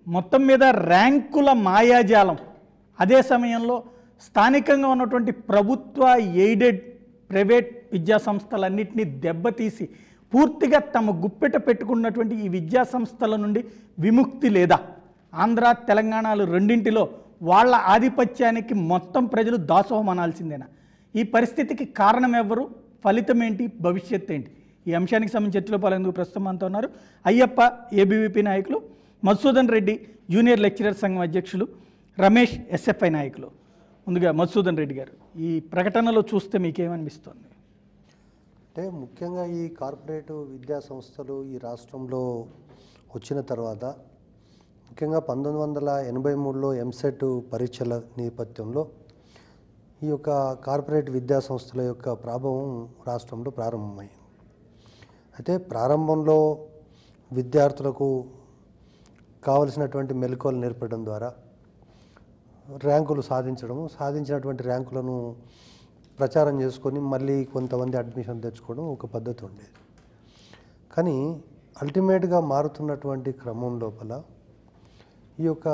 మొత్తం మీద ర్యాంకుల మాయాజాలం అదే సమయంలో స్థానికంగా ఉన్నటువంటి ప్రభుత్వ ఎయిడెడ్ ప్రైవేట్ విద్యా సంస్థలన్నింటినీ దెబ్బతీసి పూర్తిగా తమ గుప్పెట పెట్టుకున్నటువంటి ఈ విద్యా సంస్థల నుండి విముక్తి లేదా ఆంధ్ర తెలంగాణలు రెండింటిలో వాళ్ళ ఆధిపత్యానికి మొత్తం ప్రజలు దాసోహం అనాల్సిందేనా ఈ పరిస్థితికి కారణం ఎవరు ఫలితం ఏంటి భవిష్యత్ ఏంటి ఈ అంశానికి సంబంధించి చర్చలో పాల్గొందుకు ప్రస్తుతం మనతో ఉన్నారు అయ్యప్ప ఏబీవీపీ నాయకులు మధుసూదన్ రెడ్డి జూనియర్ లెక్చరర్ సంఘం అధ్యక్షులు రమేష్ ఎస్ఎఫ్ఐ నాయకులు ముందుగా మధుసూదన్ రెడ్డి గారు ఈ ప్రకటనలో చూస్తే మీకేమనిపిస్తుంది అంటే ముఖ్యంగా ఈ కార్పొరేట్ విద్యా సంస్థలు ఈ రాష్ట్రంలో వచ్చిన తర్వాత ముఖ్యంగా పంతొమ్మిది వందల ఎనభై మూడులో ఎంసెట్ పరీక్షల నేపథ్యంలో ఈ యొక్క కార్పొరేట్ విద్యా సంస్థల యొక్క ప్రభావం రాష్ట్రంలో ప్రారంభమైంది అయితే ప్రారంభంలో విద్యార్థులకు కావలసినటువంటి మెలకువలు నేర్పడం ద్వారా ర్యాంకులు సాధించడము సాధించినటువంటి ర్యాంకులను ప్రచారం చేసుకొని మళ్ళీ కొంతమంది అడ్మిషన్ తెచ్చుకోవడం ఒక పద్ధతి ఉండేది కానీ అల్టిమేట్గా మారుతున్నటువంటి క్రమం లోపల ఈ యొక్క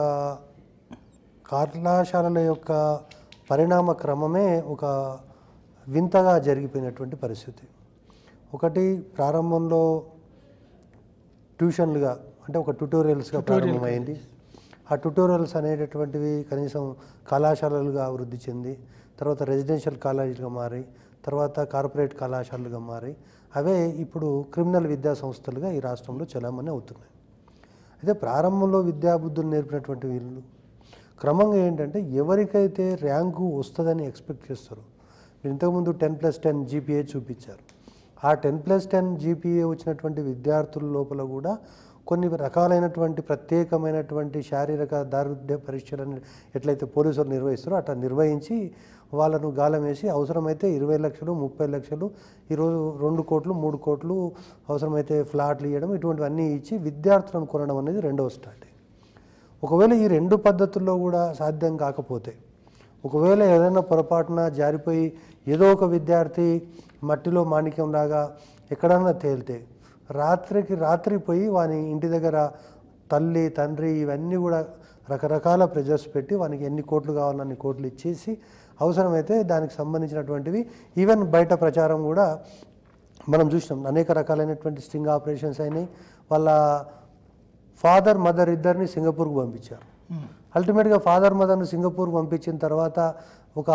కళాశాలల యొక్క పరిణామ క్రమమే ఒక వింతగా జరిగిపోయినటువంటి పరిస్థితి ఒకటి ప్రారంభంలో ట్యూషన్లుగా అంటే ఒక ట్యుటోరియల్స్గా ప్రారంభమైంది ఆ ట్యుటోరియల్స్ అనేటటువంటివి కనీసం కళాశాలలుగా అభివృద్ధి చెంది తర్వాత రెసిడెన్షియల్ కాలేజీలుగా మారి తర్వాత కార్పొరేట్ కళాశాలలుగా మారి అవే ఇప్పుడు క్రిమినల్ విద్యా సంస్థలుగా ఈ రాష్ట్రంలో చలామణి అవుతున్నాయి అయితే ప్రారంభంలో విద్యాబుద్ధులు నేర్పినటువంటి వీళ్ళు క్రమంగా ఏంటంటే ఎవరికైతే ర్యాంకు వస్తుందని ఎక్స్పెక్ట్ చేస్తారో మీరు ఇంతకుముందు టెన్ ప్లస్ టెన్ జీపీఏ చూపించారు ఆ టెన్ ప్లస్ టెన్ జీపీఏ వచ్చినటువంటి విద్యార్థుల లోపల కూడా కొన్ని రకాలైనటువంటి ప్రత్యేకమైనటువంటి శారీరక దారుఢ్య పరీక్షలను ఎట్లయితే పోలీసులు నిర్వహిస్తారో అట్లా నిర్వహించి వాళ్ళను గాలం వేసి అవసరమైతే ఇరవై లక్షలు ముప్పై లక్షలు ఈరోజు రెండు కోట్లు మూడు కోట్లు అవసరమైతే ఫ్లాట్లు ఇవ్వడం ఇటువంటివన్నీ ఇచ్చి విద్యార్థులను కొనడం అనేది రెండవ స్టార్ట్ ఒకవేళ ఈ రెండు పద్ధతుల్లో కూడా సాధ్యం కాకపోతే ఒకవేళ ఏదైనా పొరపాటున జారిపోయి ఏదో ఒక విద్యార్థి మట్టిలో మాణిక్యంలాగా ఎక్కడన్నా తేలితే రాత్రికి రాత్రి పోయి వాని ఇంటి దగ్గర తల్లి తండ్రి ఇవన్నీ కూడా రకరకాల ప్రెజర్స్ పెట్టి వానికి ఎన్ని కోట్లు కావాలన్ని కోట్లు ఇచ్చేసి అవసరమైతే దానికి సంబంధించినటువంటివి ఈవెన్ బయట ప్రచారం కూడా మనం చూసినాం అనేక రకాలైనటువంటి స్టింగ్ ఆపరేషన్స్ అయినాయి వాళ్ళ ఫాదర్ మదర్ ఇద్దరిని సింగపూర్కు పంపించారు అల్టిమేట్గా ఫాదర్ మదర్ని సింగపూర్కి పంపించిన తర్వాత ఒక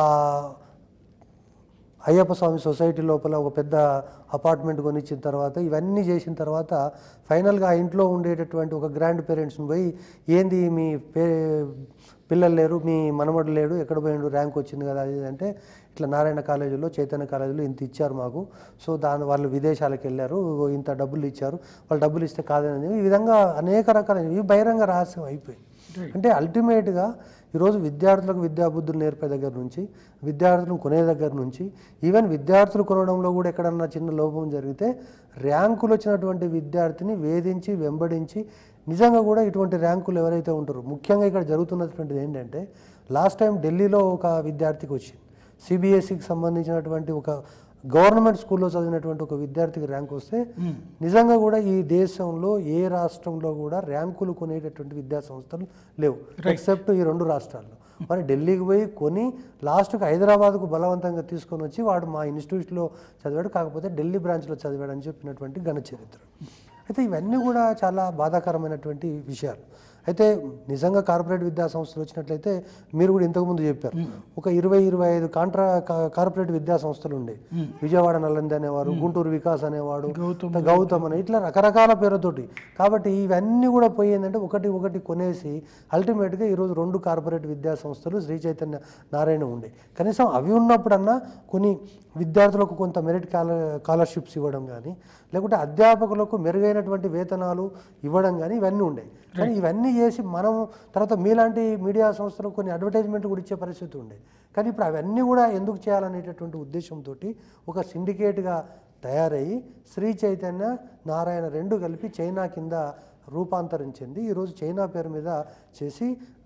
అయ్యప్ప స్వామి సొసైటీ లోపల ఒక పెద్ద అపార్ట్మెంట్ కొనిచ్చిన తర్వాత ఇవన్నీ చేసిన తర్వాత ఫైనల్గా ఆ ఇంట్లో ఉండేటటువంటి ఒక గ్రాండ్ పేరెంట్స్ని పోయి ఏంది మీ పే పిల్లలు లేరు మీ మనమడు లేడు ఎక్కడ పోయిండు ర్యాంక్ వచ్చింది కదా అది ఇది అంటే ఇట్లా నారాయణ కాలేజీలో చైతన్య కాలేజీలో ఇంత ఇచ్చారు మాకు సో దాని వాళ్ళు విదేశాలకు వెళ్ళారు ఇగో ఇంత డబ్బులు ఇచ్చారు వాళ్ళు డబ్బులు ఇస్తే కాదని ఈ విధంగా అనేక రకాల ఇవి బహిరంగ రహస్యం అయిపోయి అంటే అల్టిమేట్గా ఈరోజు విద్యార్థులకు విద్యాబుద్ధులు నేర్పే దగ్గర నుంచి విద్యార్థులను కొనే దగ్గర నుంచి ఈవెన్ విద్యార్థులు కొనడంలో కూడా ఎక్కడన్నా చిన్న లోపం జరిగితే ర్యాంకులు వచ్చినటువంటి విద్యార్థిని వేధించి వెంబడించి నిజంగా కూడా ఇటువంటి ర్యాంకులు ఎవరైతే ఉంటారో ముఖ్యంగా ఇక్కడ జరుగుతున్నటువంటిది ఏంటంటే లాస్ట్ టైం ఢిల్లీలో ఒక విద్యార్థికి వచ్చింది సిబిఎస్ఈకి సంబంధించినటువంటి ఒక గవర్నమెంట్ స్కూల్లో చదివినటువంటి ఒక విద్యార్థికి ర్యాంక్ వస్తే నిజంగా కూడా ఈ దేశంలో ఏ రాష్ట్రంలో కూడా ర్యాంకులు కొనేటటువంటి విద్యా సంస్థలు లేవు ఎక్సెప్ట్ ఈ రెండు రాష్ట్రాల్లో మరి ఢిల్లీకి పోయి కొని లాస్ట్కి హైదరాబాద్కు బలవంతంగా తీసుకొని వచ్చి వాడు మా ఇన్స్టిట్యూట్లో చదివాడు కాకపోతే ఢిల్లీ బ్రాంచ్లో చదివాడు అని చెప్పినటువంటి ఘన చరిత్ర అయితే ఇవన్నీ కూడా చాలా బాధాకరమైనటువంటి విషయాలు అయితే నిజంగా కార్పొరేట్ విద్యా సంస్థలు వచ్చినట్లయితే మీరు కూడా ఇంతకుముందు చెప్పారు ఒక ఇరవై ఇరవై ఐదు కాంట్రా కా- కార్పొరేట్ విద్యా సంస్థలు ఉండే విజయవాడ నల్లంది అనేవారు గుంటూరు వికాస్ అనేవాడు గౌతమ్ అని ఇట్లా రకరకాల పేరుతోటి కాబట్టి ఇవన్నీ కూడా పోయి ఏంటంటే ఒకటి ఒకటి కొనేసి అల్టిమేట్గా ఈరోజు రెండు కార్పొరేట్ విద్యా సంస్థలు శ్రీ చైతన్య నారాయణ ఉండే కనీసం అవి ఉన్నప్పుడన్నా కొన్ని విద్యార్థులకు కొంత మెరిట్ కాల స్కాలర్షిప్స్ ఇవ్వడం కానీ లేకుంటే అధ్యాపకులకు మెరుగైనటువంటి వేతనాలు ఇవ్వడం కానీ ఇవన్నీ ఉండేవి కానీ ఇవన్నీ చేసి మనం తర్వాత మీలాంటి మీడియా సంస్థలకు కొన్ని అడ్వర్టైజ్మెంట్ కూడా ఇచ్చే పరిస్థితి ఉండేది కానీ ఇప్పుడు అవన్నీ కూడా ఎందుకు చేయాలనేటటువంటి ఉద్దేశంతో ఒక సిండికేట్గా తయారయ్యి శ్రీ చైతన్య నారాయణ రెండు కలిపి చైనా కింద రూపాంతరం చెంది ఈరోజు చైనా పేరు మీద చేసి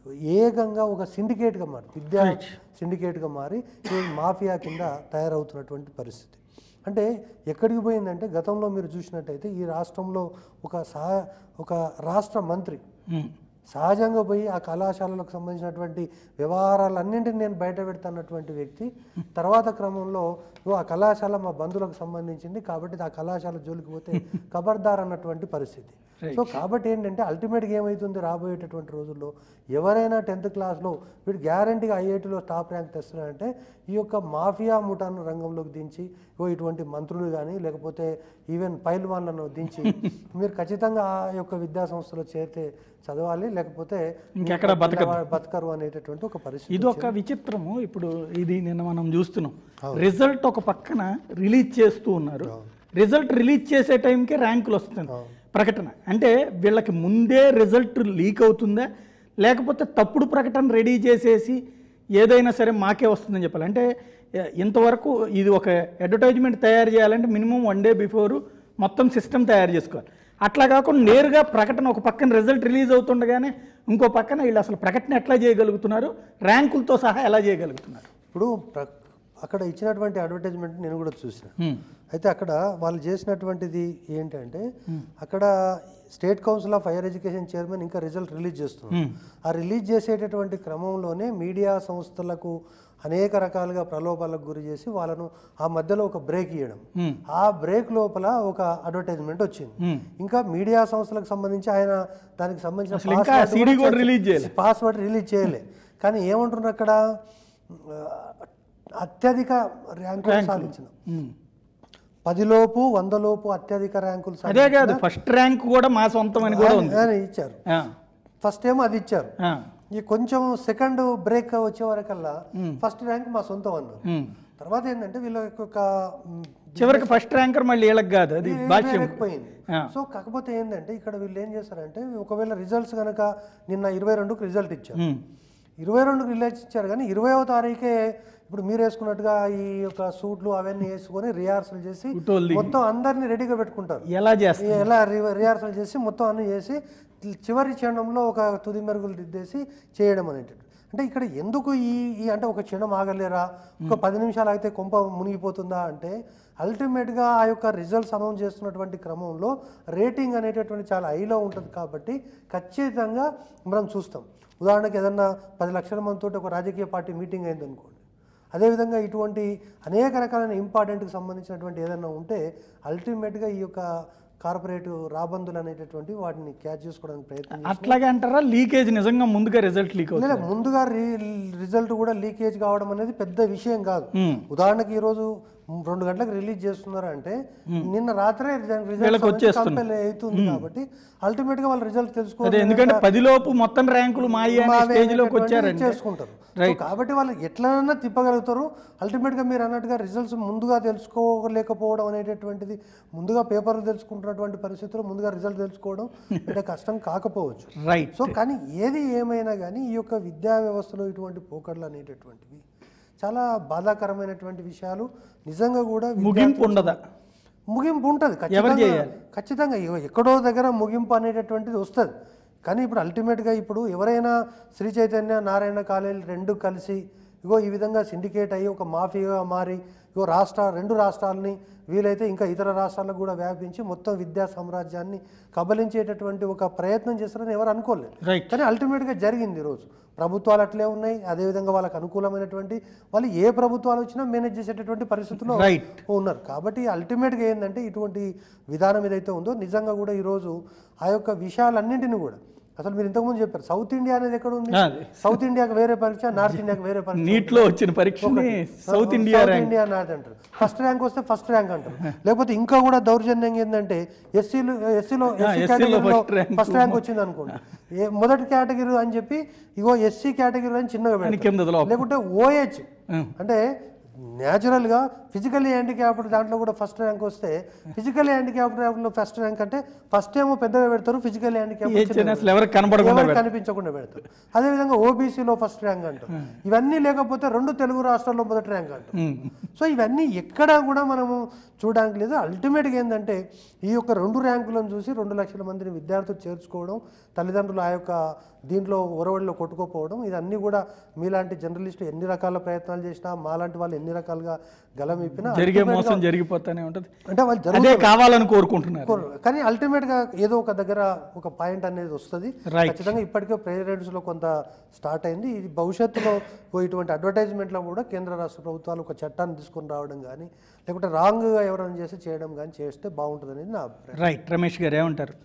ఏకంగా ఒక సిండికేట్గా మారి విద్యా సిండికేట్గా మారి ఈరోజు మాఫియా కింద తయారవుతున్నటువంటి పరిస్థితి అంటే ఎక్కడికి పోయిందంటే గతంలో మీరు చూసినట్టయితే ఈ రాష్ట్రంలో ఒక సహా ఒక రాష్ట్ర మంత్రి సహజంగా పోయి ఆ కళాశాలలకు సంబంధించినటువంటి వ్యవహారాలన్నింటినీ నేను బయట పెడతానటువంటి వ్యక్తి తర్వాత క్రమంలో "ఓ, ఆ కళాశాల మా బంధువులకు సంబంధించింది కాబట్టి ఆ కళాశాల జోలికి పోతే ఖబర్దార్ అన్నటువంటి పరిస్థితి సో కాబట్టి ఏంటంటే అల్టిమేట్గా ఏమవుతుంది రాబోయేటటువంటి రోజుల్లో ఎవరైనా టెన్త్ క్లాస్లో వీడు గ్యారంటీగా ఐఐటీలో టాప్ ర్యాంక్ తెస్తున్నారంటే ఈ యొక్క మాఫియా ముఠాను రంగంలోకి దించి ఓ ఇటువంటి మంత్రులు కానీ లేకపోతే ఈవెన్ పైల్వాన్లను దించి మీరు ఖచ్చితంగా ఆ యొక్క విద్యా సంస్థలో చేరితే చదవాలి లేకపోతే ఇంకెక్కడ పిల్లవాడు బతకరు అనేటటువంటి ఒక పరిస్థితి ఇది ఒక విచిత్రము ఇప్పుడు ఇది నిన్న మనం చూస్తున్నాం రిజల్ట్ ఒక పక్కన రిలీజ్ చేస్తూ ఉన్నారు రిజల్ట్ రిలీజ్ చేసే టైంకే ర్యాంకులు వస్తుంది ప్రకటన అంటే వీళ్ళకి ముందే రిజల్ట్ లీక్ అవుతుందా లేకపోతే తప్పుడు ప్రకటన రెడీ చేసేసి ఏదైనా సరే మాకే వస్తుందని చెప్పాలి అంటే ఎ- ఇంతవరకు ఇది ఒక అడ్వర్టైజ్మెంట్ తయారు చేయాలంటే మినిమం వన్ డే బిఫోర్ మొత్తం సిస్టమ్ తయారు చేసుకోవాలి అట్లా కాకుండా నేరుగా ప్రకటన ఒక పక్కన రిజల్ట్ రిలీజ్ అవుతుండగానే ఇంకో పక్కన వీళ్ళు అసలు ప్రకటన ఎట్లా చేయగలుగుతున్నారు ర్యాంకులతో సహా ఎలా చేయగలుగుతున్నారు ఇప్పుడు ప్ర- అక్కడ ఇచ్చినటువంటి అడ్వర్టైజ్మెంట్ నేను కూడా చూసిన హ్మ్. అయితే అక్కడ వాళ్ళు చేసినటువంటిది ఏంటంటే అక్కడ state council of higher education chairman ఇంకా రిజల్ట్ రిలీజ్ చేస్తున్నారు హ్మ్. ఆ రిలీజ్ చేసేటటువంటి క్రమంలోనే మీడియా సంస్థలకు అనేక రకాలుగా ప్రలోభాలకు గురి చేసి వాళ్ళను ఆ మధ్యలో ఒక బ్రేక్ ఇవ్వడం హ్మ్. ఆ బ్రేక్ లోపల ఒక అడ్వర్టైజ్మెంట్ వచ్చింది హ్మ్. ఇంకా మీడియా సంస్థలకు సంబంధించి ఆయన దానికి సంబంధించిన అసలు ఇంకా password CD కూడా చర్చ- రిలీజ్ చేయలే. పాస్వర్డ్ రిలీజ్ చేయలే కానీ ఏమంటున్నారు అక్కడ ఆ, అత్యధిక ర్యాంకులు సాధించిన హ్మ్. పదిలోపు వందలోపు అత్యధిక ర్యాంకులు అదే కాదు ఫస్ట్ ర్యాంక్ కూడా మా సొంతం అని కూడా ఉంది అని ఇచ్చారు ఆ, ఫస్ట్ ఏమో అది ఇచ్చారు ఆ, ఈ కొంచెం సెకండ్ బ్రేక్ వచ్చే వరకల్లా ఫస్ట్ ర్యాంక్ మా సొంతం అన్నారు హ్మ్. తర్వాత ఏంటంటే వీళ్ళ యొక్క మ్, చివరికి ఫస్ట్ ర్యాంకర్ మళ్ళీ వీళ్ళకి కాదు అది భాష్యం వేరేకపోయింది ఆ. సో కాకపోతే ఏంటంటే ఇక్కడ వీళ్ళు ఏం చేస్తారంటే ఒకవేళ రిజల్ట్స్ కనుక నిన్న ఇరవై రెండుకి రిజల్ట్ ఇచ్చారు హ్మ్. ఇరవై రెండుకి రిలీజ్ ఇచ్చారు కానీ ఇరవైవ తారీఖే ఇప్పుడు మీరు వేసుకున్నట్టుగా ఈ యొక్క సూట్లు అవన్నీ వేసుకొని రిహార్సల్ చేసి ఫోటోలు మొత్తం అందరినీ రెడీగా పెట్టుకుంటారు ఎలా చేస్తారు ఎలా రి- రిహార్సల్ చేసి మొత్తం అన్ని చేసి చివరి క్షణంలో ఒక తుది మెరుగులు దిద్దేసి చేయడం అనేటట్టు అంటే ఇక్కడ ఎందుకు ఈ ఈ అంటే ఒక క్షణం ఆగలేరా ఒక పది నిమిషాలు అయితే కొంప మునిగిపోతుందా అంటే అల్టిమేట్గా ఆ యొక్క రిజల్ట్స్ అనౌన్స్ చేస్తున్నటువంటి క్రమంలో రేటింగ్ అనేటటువంటి చాలా హైలో ఉంటుంది కాబట్టి ఖచ్చితంగా మనం చూస్తాం ఉదాహరణకి ఏదన్నా పది లక్షల మందితో ఒక రాజకీయ పార్టీ మీటింగ్ అయింది అనుకోండి అదేవిధంగా ఇటువంటి అనేక రకాలైన ఇంపార్టెంట్కి సంబంధించినటువంటి ఏదైనా ఉంటే అల్టిమేట్గా ఈ యొక్క కార్పొరేట్ రాబందులు అనేటటువంటి వాటిని క్యాచ్ చేసుకోవడానికి ప్రయత్నం చేస్తారు. అట్లాగే అంటారా లీకేజ్ నిజంగా ముందుగా రిజల్ట్ లీక్ అవుతుంది లేదా ముందుగా రీ రిజల్ట్ కూడా లీకేజ్ కావడం అనేది పెద్ద విషయం కాదు హ్మ్. ఉదాహరణకి ఈరోజు రెండు గంటలకు రిలీజ్ చేస్తున్నారు అంటే నిన్న రాత్రే వీళ్ళకి రిజల్ట్ వచ్చేస్తుంది. కంపెల్ అవుతుంది కాబట్టి అల్టిమేట్ గా వాళ్ళు రిజల్ట్ అదే తెలుసుకోవాలి ఎందుకంటే పదిలోపు మొత్తం ర్యాంకులు మాయి అనే మావే స్టేజ్ లోకి అనేటువంటిది వచ్చారంటే చేసుకుంటారు సో కాబట్టి వాళ్ళు ఎట్లైనా తిప్పగలుగుతారు అల్టిమేట్ గా మీరు అన్నట్టుగా రిజల్ట్స్ ముందుగా తెలుసుకోలేకపోవడం అనేటటువంటిది ముందుగా పేపర్లు తెలుసుకుంటున్నటువంటి పరిస్థితుల్లో ముందుగా రిజల్ట్ తెలుసుకోవడం పెద్ద కష్టం కాకపోవచ్చు రైట్ సో కానీ ఏది ఏమైనా కానీ ఈ యొక్క విద్యా వ్యవస్థలో ఇటువంటి పోకడలు అనేటటువంటివి చాలా బాధాకరమైనటువంటి విషయాలు నిజంగా కూడా ముగింపు ఉండదా ముగింపు ఉంటుంది ఎవరు ఖచ్చితంగా చేయాలి? ఖచ్చితంగా ఇగో ఎక్కడో దగ్గర ముగింపు అనేటటువంటిది వస్తుంది కానీ ఇప్పుడు అల్టిమేట్గా ఇప్పుడు ఎవరైనా శ్రీ చైతన్య నారాయణ కాలేజీ రెండు కలిసి ఇగో ఈ విధంగా సిండికేట్ అయ్యి ఒక మాఫియాగా మారి ఇగో రాష్ట్ర రెండు రాష్ట్రాలని వీలైతే ఇంకా ఇతర రాష్ట్రాలకు కూడా వ్యాపించి మొత్తం విద్యా సామ్రాజ్యాన్ని కబలించేటటువంటి ఒక ప్రయత్నం చేస్తారని ఎవరు అనుకోలేదు రైట్ కానీ అల్టిమేట్గా జరిగింది ఈరోజు ప్రభుత్వాలు అట్లే ఉన్నాయి అదేవిధంగా వాళ్ళకి అనుకూలమైనటువంటి వాళ్ళు ఏ ప్రభుత్వాలు వచ్చినా మేనేజ్ చేసేటటువంటి పరిస్థితుల్లో రైట్ ఉన్నారు కాబట్టి అల్టిమేట్గా ఏంటంటే ఇటువంటి విధానం ఏదైతే ఉందో నిజంగా కూడా ఈరోజు ఆ యొక్క విషయాలన్నింటినీ కూడా అసలు మీరు ఇంతకుముందు చెప్పారు సౌత్ ఇండియా అనేది ఎక్కడ ఉంది అదే. సౌత్ ఇండియాకి వేరే పరీక్ష నార్త్ ఇండియాకి వేరే పరీక్ష నీట్లో వచ్చిన పరీక్షని south India south rank India not అంటారు ఫస్ట్ ర్యాంక్ వస్తే ఫస్ట్ ర్యాంక్ అంటారు లేకపోతే ఇంకా కూడా దౌర్జన్యం ఏంటంటే ఎస్సీలు ఎస్సీలో ఎస్సీ SC లో కేటగిరీలో first rank. ఫస్ట్ ర్యాంక్ వచ్చింది అనుకోండి ఏ మొదటి కేటగిరీ అని చెప్పి ఇగో ఎస్సీ కేటగిరీ అని చిన్నగా అని పెడతారు కింద లోపల లేకుంటే ఓహెచ్ ఉం. అంటే న్యాచురల్గా ఫిజికల్లీ హ్యాండిక్యాప్డ్ దాంట్లో కూడా ఫస్ట్ ర్యాంక్ వస్తే ఫిజికల్లీ హ్యాండిక్యాప్డ్లో ఫస్ట్ ర్యాంక్ అంటే ఫస్ట్ ఏమో పెద్దగా పెడతారు ఫిజికల్లీ హ్యాండిక్యాప్డ్ ఏం అసలు ఎవరికి కనబడకుండా ఎవరికి కనిపించకుండా పెడతారు అదేవిధంగా ఓబీసీలో ఫస్ట్ ర్యాంక్ అంటారు ఇవన్నీ లేకపోతే రెండు తెలుగు రాష్ట్రాల్లో మొదటి ర్యాంక్ అంటారు ఉమ్. సో ఇవన్నీ ఎక్కడా కూడా మనము చూడడానికి లేదు అల్టిమేట్గా ఏంటంటే ఈ యొక్క రెండు ర్యాంకులను చూసి రెండు లక్షల మందిని విద్యార్థులు చేర్చుకోవడం తల్లిదండ్రులు ఆ యొక్క దీంట్లో ఒరవడిలో కొట్టుకోపోవడం ఇదన్నీ కూడా మీలాంటి జర్నలిస్టు ఎన్ని రకాల ప్రయత్నాలు చేసినా మాలాంటి వాళ్ళు ఎన్ని రకాలుగా గలం ఇప్పినా జరిగే మోసం జరిగిపోతానే ఉంటది అంటే వాళ్ళు జరుగు అదే కావాలని కోరుకుంటున్నారు కోరు- కానీ అల్టిమేట్గా ఏదో ఒక దగ్గర ఒక పాయింట్ అనేది వస్తుంది Right. ఖచ్చితంగా ఇప్పటికే పేరెంట్స్లో కొంత స్టార్ట్ అయింది ఇది భవిష్యత్తులో ఓ ఇటువంటి అడ్వర్టైజ్మెంట్లో కూడా కేంద్ర రాష్ట్ర ప్రభుత్వాలు ఒక చట్టాన్ని తీసుకొని రావడం కానీ లేకుంటే రాంగ్గా ఎవరైనా చేసి చేయడం కానీ చేస్తే బాగుంటుంది అనేది నా అభిప్రాయం రైట్ రమేష్ గారు ఏమంటారు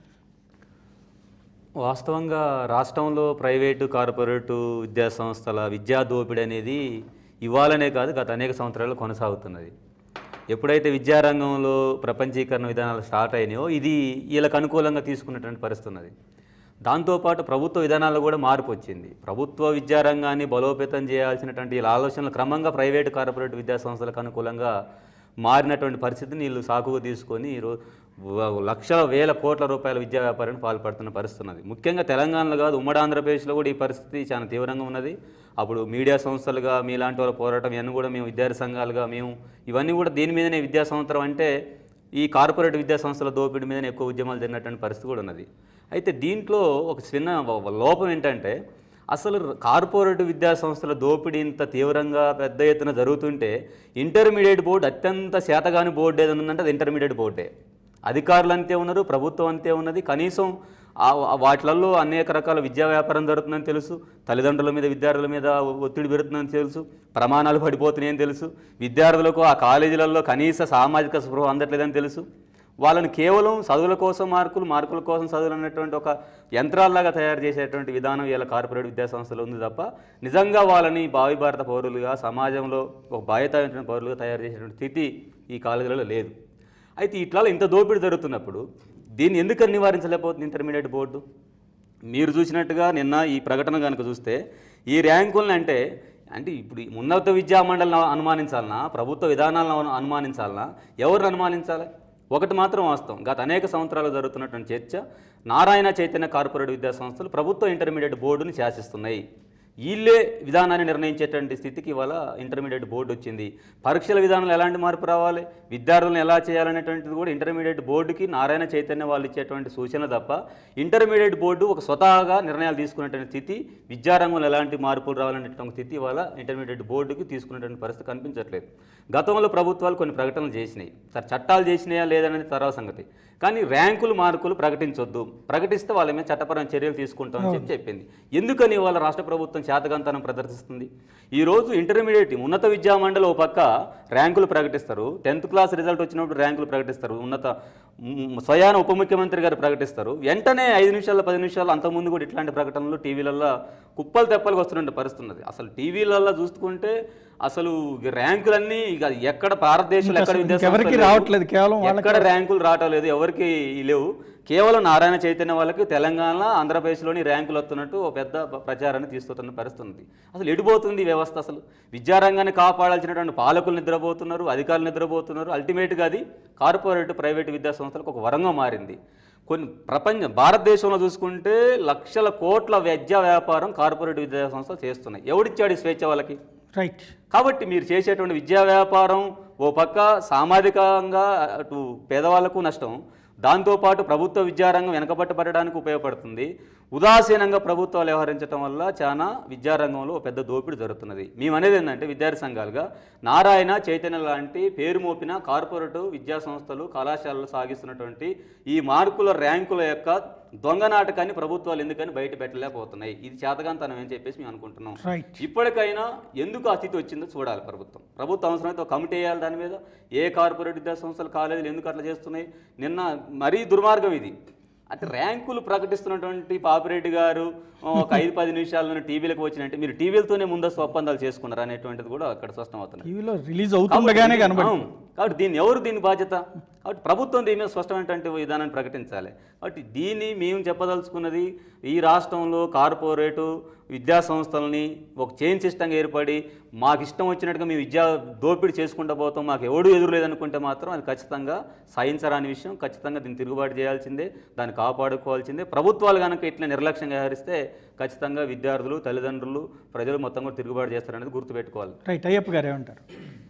వాస్తవంగా రాష్ట్రంలో ప్రైవేటు కార్పొరేటు విద్యా సంస్థల విద్యా దోపిడీ అనేది ఇవాళనే కాదు గత అనేక సంవత్సరాలు కొనసాగుతున్నది ఎప్పుడైతే విద్యారంగంలో ప్రపంచీకరణ విధానాలు స్టార్ట్ అయినాయో ఇది వీళ్ళకు అనుకూలంగా తీసుకున్నటువంటి పరిస్థితి ఉన్నది దాంతోపాటు ప్రభుత్వ విధానాల్లో కూడా మార్పు వచ్చింది ప్రభుత్వ విద్యారంగాన్ని బలోపేతం చేయాల్సినటువంటి వీళ్ళ ఆలోచనలు క్రమంగా ప్రైవేటు కార్పొరేట్ విద్యా సంస్థలకు అనుకూలంగా మారినటువంటి పరిస్థితిని వీళ్ళు సాకుగా తీసుకొని ఈరో- వ- లక్షల వేల కోట్ల రూపాయల విద్యా వ్యాపారానికి పాల్పడుతున్న పరిస్థితి ఉన్నది ముఖ్యంగా తెలంగాణలో కాదు ఉమ్మడి ఆంధ్రప్రదేశ్లో కూడా ఈ పరిస్థితి చాలా తీవ్రంగా ఉన్నది అప్పుడు మీడియా సంస్థలుగా మీలాంటి వాళ్ళ పోరాటం ఇవన్నీ కూడా మేము విద్యార్థి సంఘాలుగా మేము ఇవన్నీ కూడా దీని మీదనే విద్యా సంవత్సరం అంటే ఈ కార్పొరేట్ విద్యా సంస్థల దోపిడీ మీదనే ఎక్కువ ఉద్యమాలు జరిగినటువంటి పరిస్థితి కూడా ఉన్నది అయితే దీంట్లో ఒక చిన్న వ- లోపం ఏంటంటే అసలు కార్పొరేట్ విద్యా సంస్థల దోపిడీ ఇంత తీవ్రంగా పెద్ద ఎత్తున జరుగుతుంటే ఇంటర్మీడియట్ బోర్డు అత్యంత శాతగాని బోర్డు ఏదైనా ఉందంటే అది ఇంటర్మీడియట్ బోర్డే అధికారులు అంతే ఉన్నారు ప్రభుత్వం అంతే ఉన్నది కనీసం ఆ ఆ వాటిలలో అనేక రకాల విద్యా వ్యాపారం జరుగుతుందని తెలుసు తల్లిదండ్రుల మీద విద్యార్థుల మీద ఒత్తిడి పెడుతుందని తెలుసు ప్రమాణాలు పడిపోతున్నాయని తెలుసు విద్యార్థులకు ఆ కాలేజీలలో కనీస సామాజిక స్పృహ అందట్లేదని తెలుసు వాళ్ళని కేవలం చదువుల కోసం మార్కులు మార్కుల కోసం చదువులు అన్నటువంటి ఒక యంత్రాల్లాగా తయారు చేసేటువంటి విధానం ఇలా కార్పొరేట్ విద్యా సంస్థలు ఉంది తప్ప నిజంగా వాళ్ళని భావి భారత పౌరులుగా సమాజంలో ఒక బాధ్యత పౌరులుగా తయారు చేసేటువంటి స్థితి ఈ కాలేజీలలో లేదు అయితే ఇట్లా ఇంత దోపిడీ జరుగుతున్నప్పుడు దీన్ని ఎందుకని నివారించలేకపోతుంది ఇంటర్మీడియట్ బోర్డు మీరు చూసినట్టుగా నిన్న ఈ ప్రకటన కనుక చూస్తే ఈ ర్యాంకులను అంటే అంటే ఇప్పుడు ఈ ఉన్నత విద్యా మండలిని అనుమానించాలనా ప్రభుత్వ విధానాలను అను- అనుమానించాలనా ఎవరిని అనుమానించాలి ఒకటి మాత్రం వాస్తవం గత అనేక సంవత్సరాలు జరుగుతున్నటువంటి చర్చ నారాయణ చైతన్య కార్పొరేట్ విద్యా సంస్థలు ప్రభుత్వ ఇంటర్మీడియట్ బోర్డుని శాసిస్తున్నాయి వీళ్ళే విధానాన్ని నిర్ణయించేటువంటి స్థితికి ఇవాళ ఇంటర్మీడియట్ బోర్డు వచ్చింది పరీక్షల విధానంలో ఎలాంటి మార్పు రావాలి విద్యార్థులను ఎలా చేయాలనేటువంటిది కూడా ఇంటర్మీడియట్ బోర్డుకి నారాయణ చైతన్య వాళ్ళు ఇచ్చేటువంటి సూచన తప్ప ఇంటర్మీడియట్ బోర్డు ఒక స్వతహాగా నిర్ణయాలు తీసుకునేటువంటి స్థితి విద్యారంగంలో ఎలాంటి మార్పులు రావాలనేటువంటి స్థితి ఇవాళ ఇంటర్మీడియట్ బోర్డుకి తీసుకునేటువంటి పరిస్థితి కనిపించట్లేదు గతంలో ప్రభుత్వాలు కొన్ని ప్రకటనలు చేసినాయి సరే చట్టాలు చేసినాయా లేదనేది తర్వాత సంగతి కానీ ర్యాంకులు మార్కులు ప్రకటించొద్దు ప్రకటిస్తే వాళ్ళ మీద చట్టపరమైన చర్యలు తీసుకుంటామని చెప్పి చెప్పింది ఎందుకని వాళ్ళ రాష్ట్ర ప్రభుత్వం చేతగంతనం ప్రదర్శిస్తుంది ఈ రోజు ఇంటర్మీడియట్ ఉన్నత విద్యా మండలి ఓ పక్క ర్యాంకులు ప్రకటిస్తారు టెన్త్ క్లాస్ రిజల్ట్ వచ్చినప్పుడు ర్యాంకులు ప్రకటిస్తారు ఉన్నత మ్, స్వయాన ఉప ముఖ్యమంత్రి గారు ప్రకటిస్తారు వెంటనే ఐదు నిమిషాలు పది నిమిషాలు అంతకుముందు కూడా ఇట్లాంటి ప్రకటనలు టీవీలలో కుప్పలు తెప్పలుగా వస్తున్న పరిస్థితి ఉన్నది అసలు టీవీలలో చూసుకుంటే అసలు ఈ ర్యాంకులన్నీ ఇక ఎక్కడ భారతదేశంలో ఎక్కడ విద్యా ఎవరికి సంస్థలు లేవు. రావట్లేదు కేవలం వాళ్ళకి ఎక్కడ ర్యాంకులు రావటం లేదు ఎవరికి లేవు కేవలం నారాయణ చైతన్య వాళ్ళకి తెలంగాణ ఆంధ్రప్రదేశ్లోని ర్యాంకులు వస్తున్నట్టు ఒక పెద్ద ప- ప్రచారాన్ని తీసుకుతున్న పరిస్థితి ఉంది అసలు ఎడిపోతుంది ఈ వ్యవస్థ అసలు విద్యారంగాన్ని కాపాడాల్సినటువంటి పాలకులు నిద్రపోతున్నారు అధికారులు నిద్రపోతున్నారు అల్టిమేట్గా అది కార్పొరేట్ ప్రైవేట్ విద్యా సంస్థలకు ఒక వరంగా మారింది కొన్ని ప్రపంచ భారతదేశంలో చూసుకుంటే లక్షల కోట్ల విద్యా వ్యాపారం కార్పొరేట్ విద్యా సంస్థలు చేస్తున్నాయి ఎవడిచ్చాడు ఈ స్వేచ్ఛ వాళ్ళకి రైట్ కాబట్టి మీరు చేసేటువంటి విద్యా వ్యాపారం ఓ పక్క సామాజికంగా అటు పేదవాళ్లకు నష్టం దాంతోపాటు ప్రభుత్వ విద్యారంగం వెనకబట్టబడడానికి ఉపయోగపడుతుంది ఉదాసీనంగా ప్రభుత్వాలు వ్యవహరించడం వల్ల చాలా విద్యారంగంలో ఒక పెద్ద దోపిడీ జరుగుతున్నది మేము అనేది ఏంటంటే విద్యార్థి సంఘాలుగా నారాయణ చైతన్య లాంటి పేరు మోపిన కార్పొరేట్ విద్యా సంస్థలు కళాశాలలు సాగిస్తున్నటువంటి ఈ మార్కుల ర్యాంకుల యొక్క దొంగ నాటకాన్ని ప్రభుత్వాలు ఎందుకని బయట పెట్టలేకపోతున్నాయి ఇది చేతగాంతనం అని చెప్పేసి మేము అనుకుంటున్నాం రైట్ ఇప్పటికైనా ఎందుకు ఆ స్థితి వచ్చిందో చూడాలి ప్రభుత్వం ప్రభుత్వం అవసరమైతే ఒక కమిటీ వేయాలి దాని మీద ఏ కార్పొరేట్ విద్యా సంస్థలు కాలేజీలు ఎందుకు అట్లా చేస్తున్నాయి నిన్న మరీ దుర్మార్గం ఇది అంటే ర్యాంకులు ప్రకటిస్తున్నటువంటి పాపిరెడ్డి గారు ఆ, ఒక ఐదు పది నిమిషాల్లోనే టీవీలకు వచ్చినట్టే మీరు టీవీలతోనే ముందస్తు ఒప్పందాలు చేసుకున్నారు అనేటువంటిది కూడా అక్కడ స్పష్టం అవుతుంది టీవీలో రిలీజ్ అవుతుండగానే కాబట్టి కనబడి అవును. కాబట్టి దీన్ని ఎవరు దీని బాధ్యత కాబట్టి ప్రభుత్వం దీని మీద స్పష్టమైనటువంటి విధానాన్ని ప్రకటించాలి కాబట్టి దీన్ని మేము చెప్పదలుచుకున్నది ఈ రాష్ట్రంలో కార్పొరేటు విద్యా సంస్థలని ఒక చైన్ సిస్టంగా ఏర్పడి మాకు ఇష్టం వచ్చినట్టుగా మేము విద్యా దోపిడీ చేసుకుంటూ పోతాం మాకు ఎవడు ఎదురు లేదనుకుంటే మాత్రం అది ఖచ్చితంగా సహించరాని విషయం ఖచ్చితంగా దీన్ని తిరుగుబాటు చేయాల్సిందే దాన్ని కాపాడుకోవాల్సిందే ప్రభుత్వాలు కనుక ఇట్లా నిర్లక్ష్యంగా వ్యవహరిస్తే ఖచ్చితంగా విద్యార్థులు తల్లిదండ్రులు ప్రజలు మొత్తం కూడా తిరుగుబాటు చేస్తారనేది గుర్తుపెట్టుకోవాలి రైట్ అయ్యప్ప గారు ఏమంటారు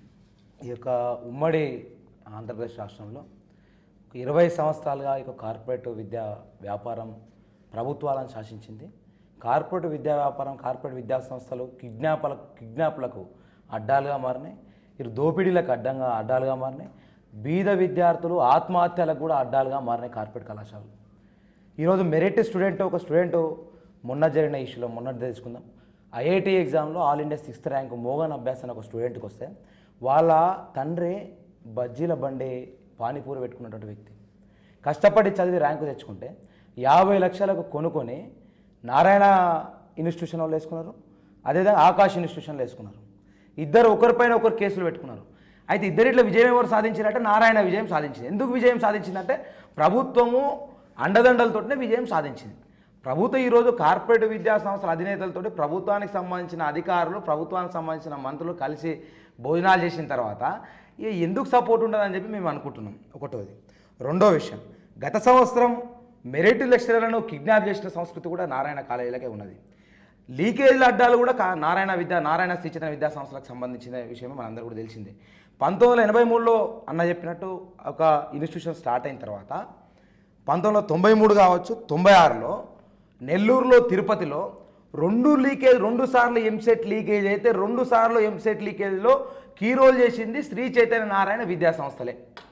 ఈ యొక్క ఉమ్మడి ఆంధ్రప్రదేశ్ రాష్ట్రంలో ఒక ఇరవై సంవత్సరాలుగా ఈ యొక్క కార్పొరేట్ విద్యా వ్యాపారం ప్రభుత్వాలను శాసించింది కార్పొరేట్ విద్యా వ్యాపారం కార్పొరేట్ విద్యా సంస్థలు కిడ్నాపల కిడ్నాప్లకు అడ్డాలుగా మారినాయి ఇరు దోపిడీలకు అడ్డంగా అడ్డాలుగా మారినాయి బీద విద్యార్థులు ఆత్మహత్యలకు కూడా అడ్డాలుగా మారిన కార్పొరేట్ కళాశాలలు ఈరోజు మెరిట్ స్టూడెంట్ ఒక స్టూడెంట్ మొన్న జరిగిన ఇష్యూలో మొన్న తెలుసుకుందాం ఐఐటి ఎగ్జామ్లో ఆల్ ఇండియా సిక్స్త్ ర్యాంక్ మోగన్ అభ్యాస్ అని ఒక స్టూడెంట్కి వస్తే వాళ్ళ తండ్రి బజ్జీల బండి పానీపూరి పెట్టుకున్నటువంటి వ్యక్తి కష్టపడి చదివి ర్యాంకు తెచ్చుకుంటే యాభై లక్షలకు కొనుక్కొని నారాయణ ఇన్స్టిట్యూషన్ వాళ్ళు వేసుకున్నారు అదేవిధంగా ఆకాశ్ ఇన్స్టిట్యూషన్లో వేసుకున్నారు ఇద్దరు ఒకరిపైన ఒకరు కేసులు పెట్టుకున్నారు అయితే ఇద్దరిట్లో విజయం ఎవరు సాధించారంటే నారాయణ విజయం సాధించింది ఎందుకు విజయం సాధించిందంటే ప్రభుత్వము అండదండలతోనే విజయం సాధించింది ప్రభుత్వం ఈరోజు కార్పొరేట్ విద్యా సంస్థల అధినేతలతోటి ప్రభుత్వానికి సంబంధించిన అధికారులు ప్రభుత్వానికి సంబంధించిన మంత్రులు కలిసి భోజనాలు చేసిన తర్వాత ఇక ఎందుకు సపోర్ట్ ఉండదని చెప్పి మేము అనుకుంటున్నాం ఒకటోది రెండో విషయం గత సంవత్సరం మెరిట్ లెక్చరర్లను కిడ్నాప్ చేసిన సంస్కృతి కూడా నారాయణ కాలేజీలకే ఉన్నది లీకేజీల అడ్డాలు కూడా కా నారాయణ విద్యా నారాయణ శ్రీచైతన్య విద్యా సంస్థలకు సంబంధించిన విషయం మనందరూ కూడా తెలిసిందే పంతొమ్మిది వందల ఎనభై మూడులో అన్న చెప్పినట్టు ఒక ఇన్స్టిట్యూషన్ స్టార్ట్ అయిన తర్వాత పంతొమ్మిది వందల తొంభై మూడు కావచ్చు తొంభై ఆరులో నెల్లూరులో తిరుపతిలో రెండు లీకేజ్ రెండు సార్లు ఎంసెట్ లీకేజ్ అయితే రెండు సార్లు ఎంసెట్ లీకేజ్లో కీ రోల్ చేసింది శ్రీ చైతన్య నారాయణ విద్యా సంస్థలే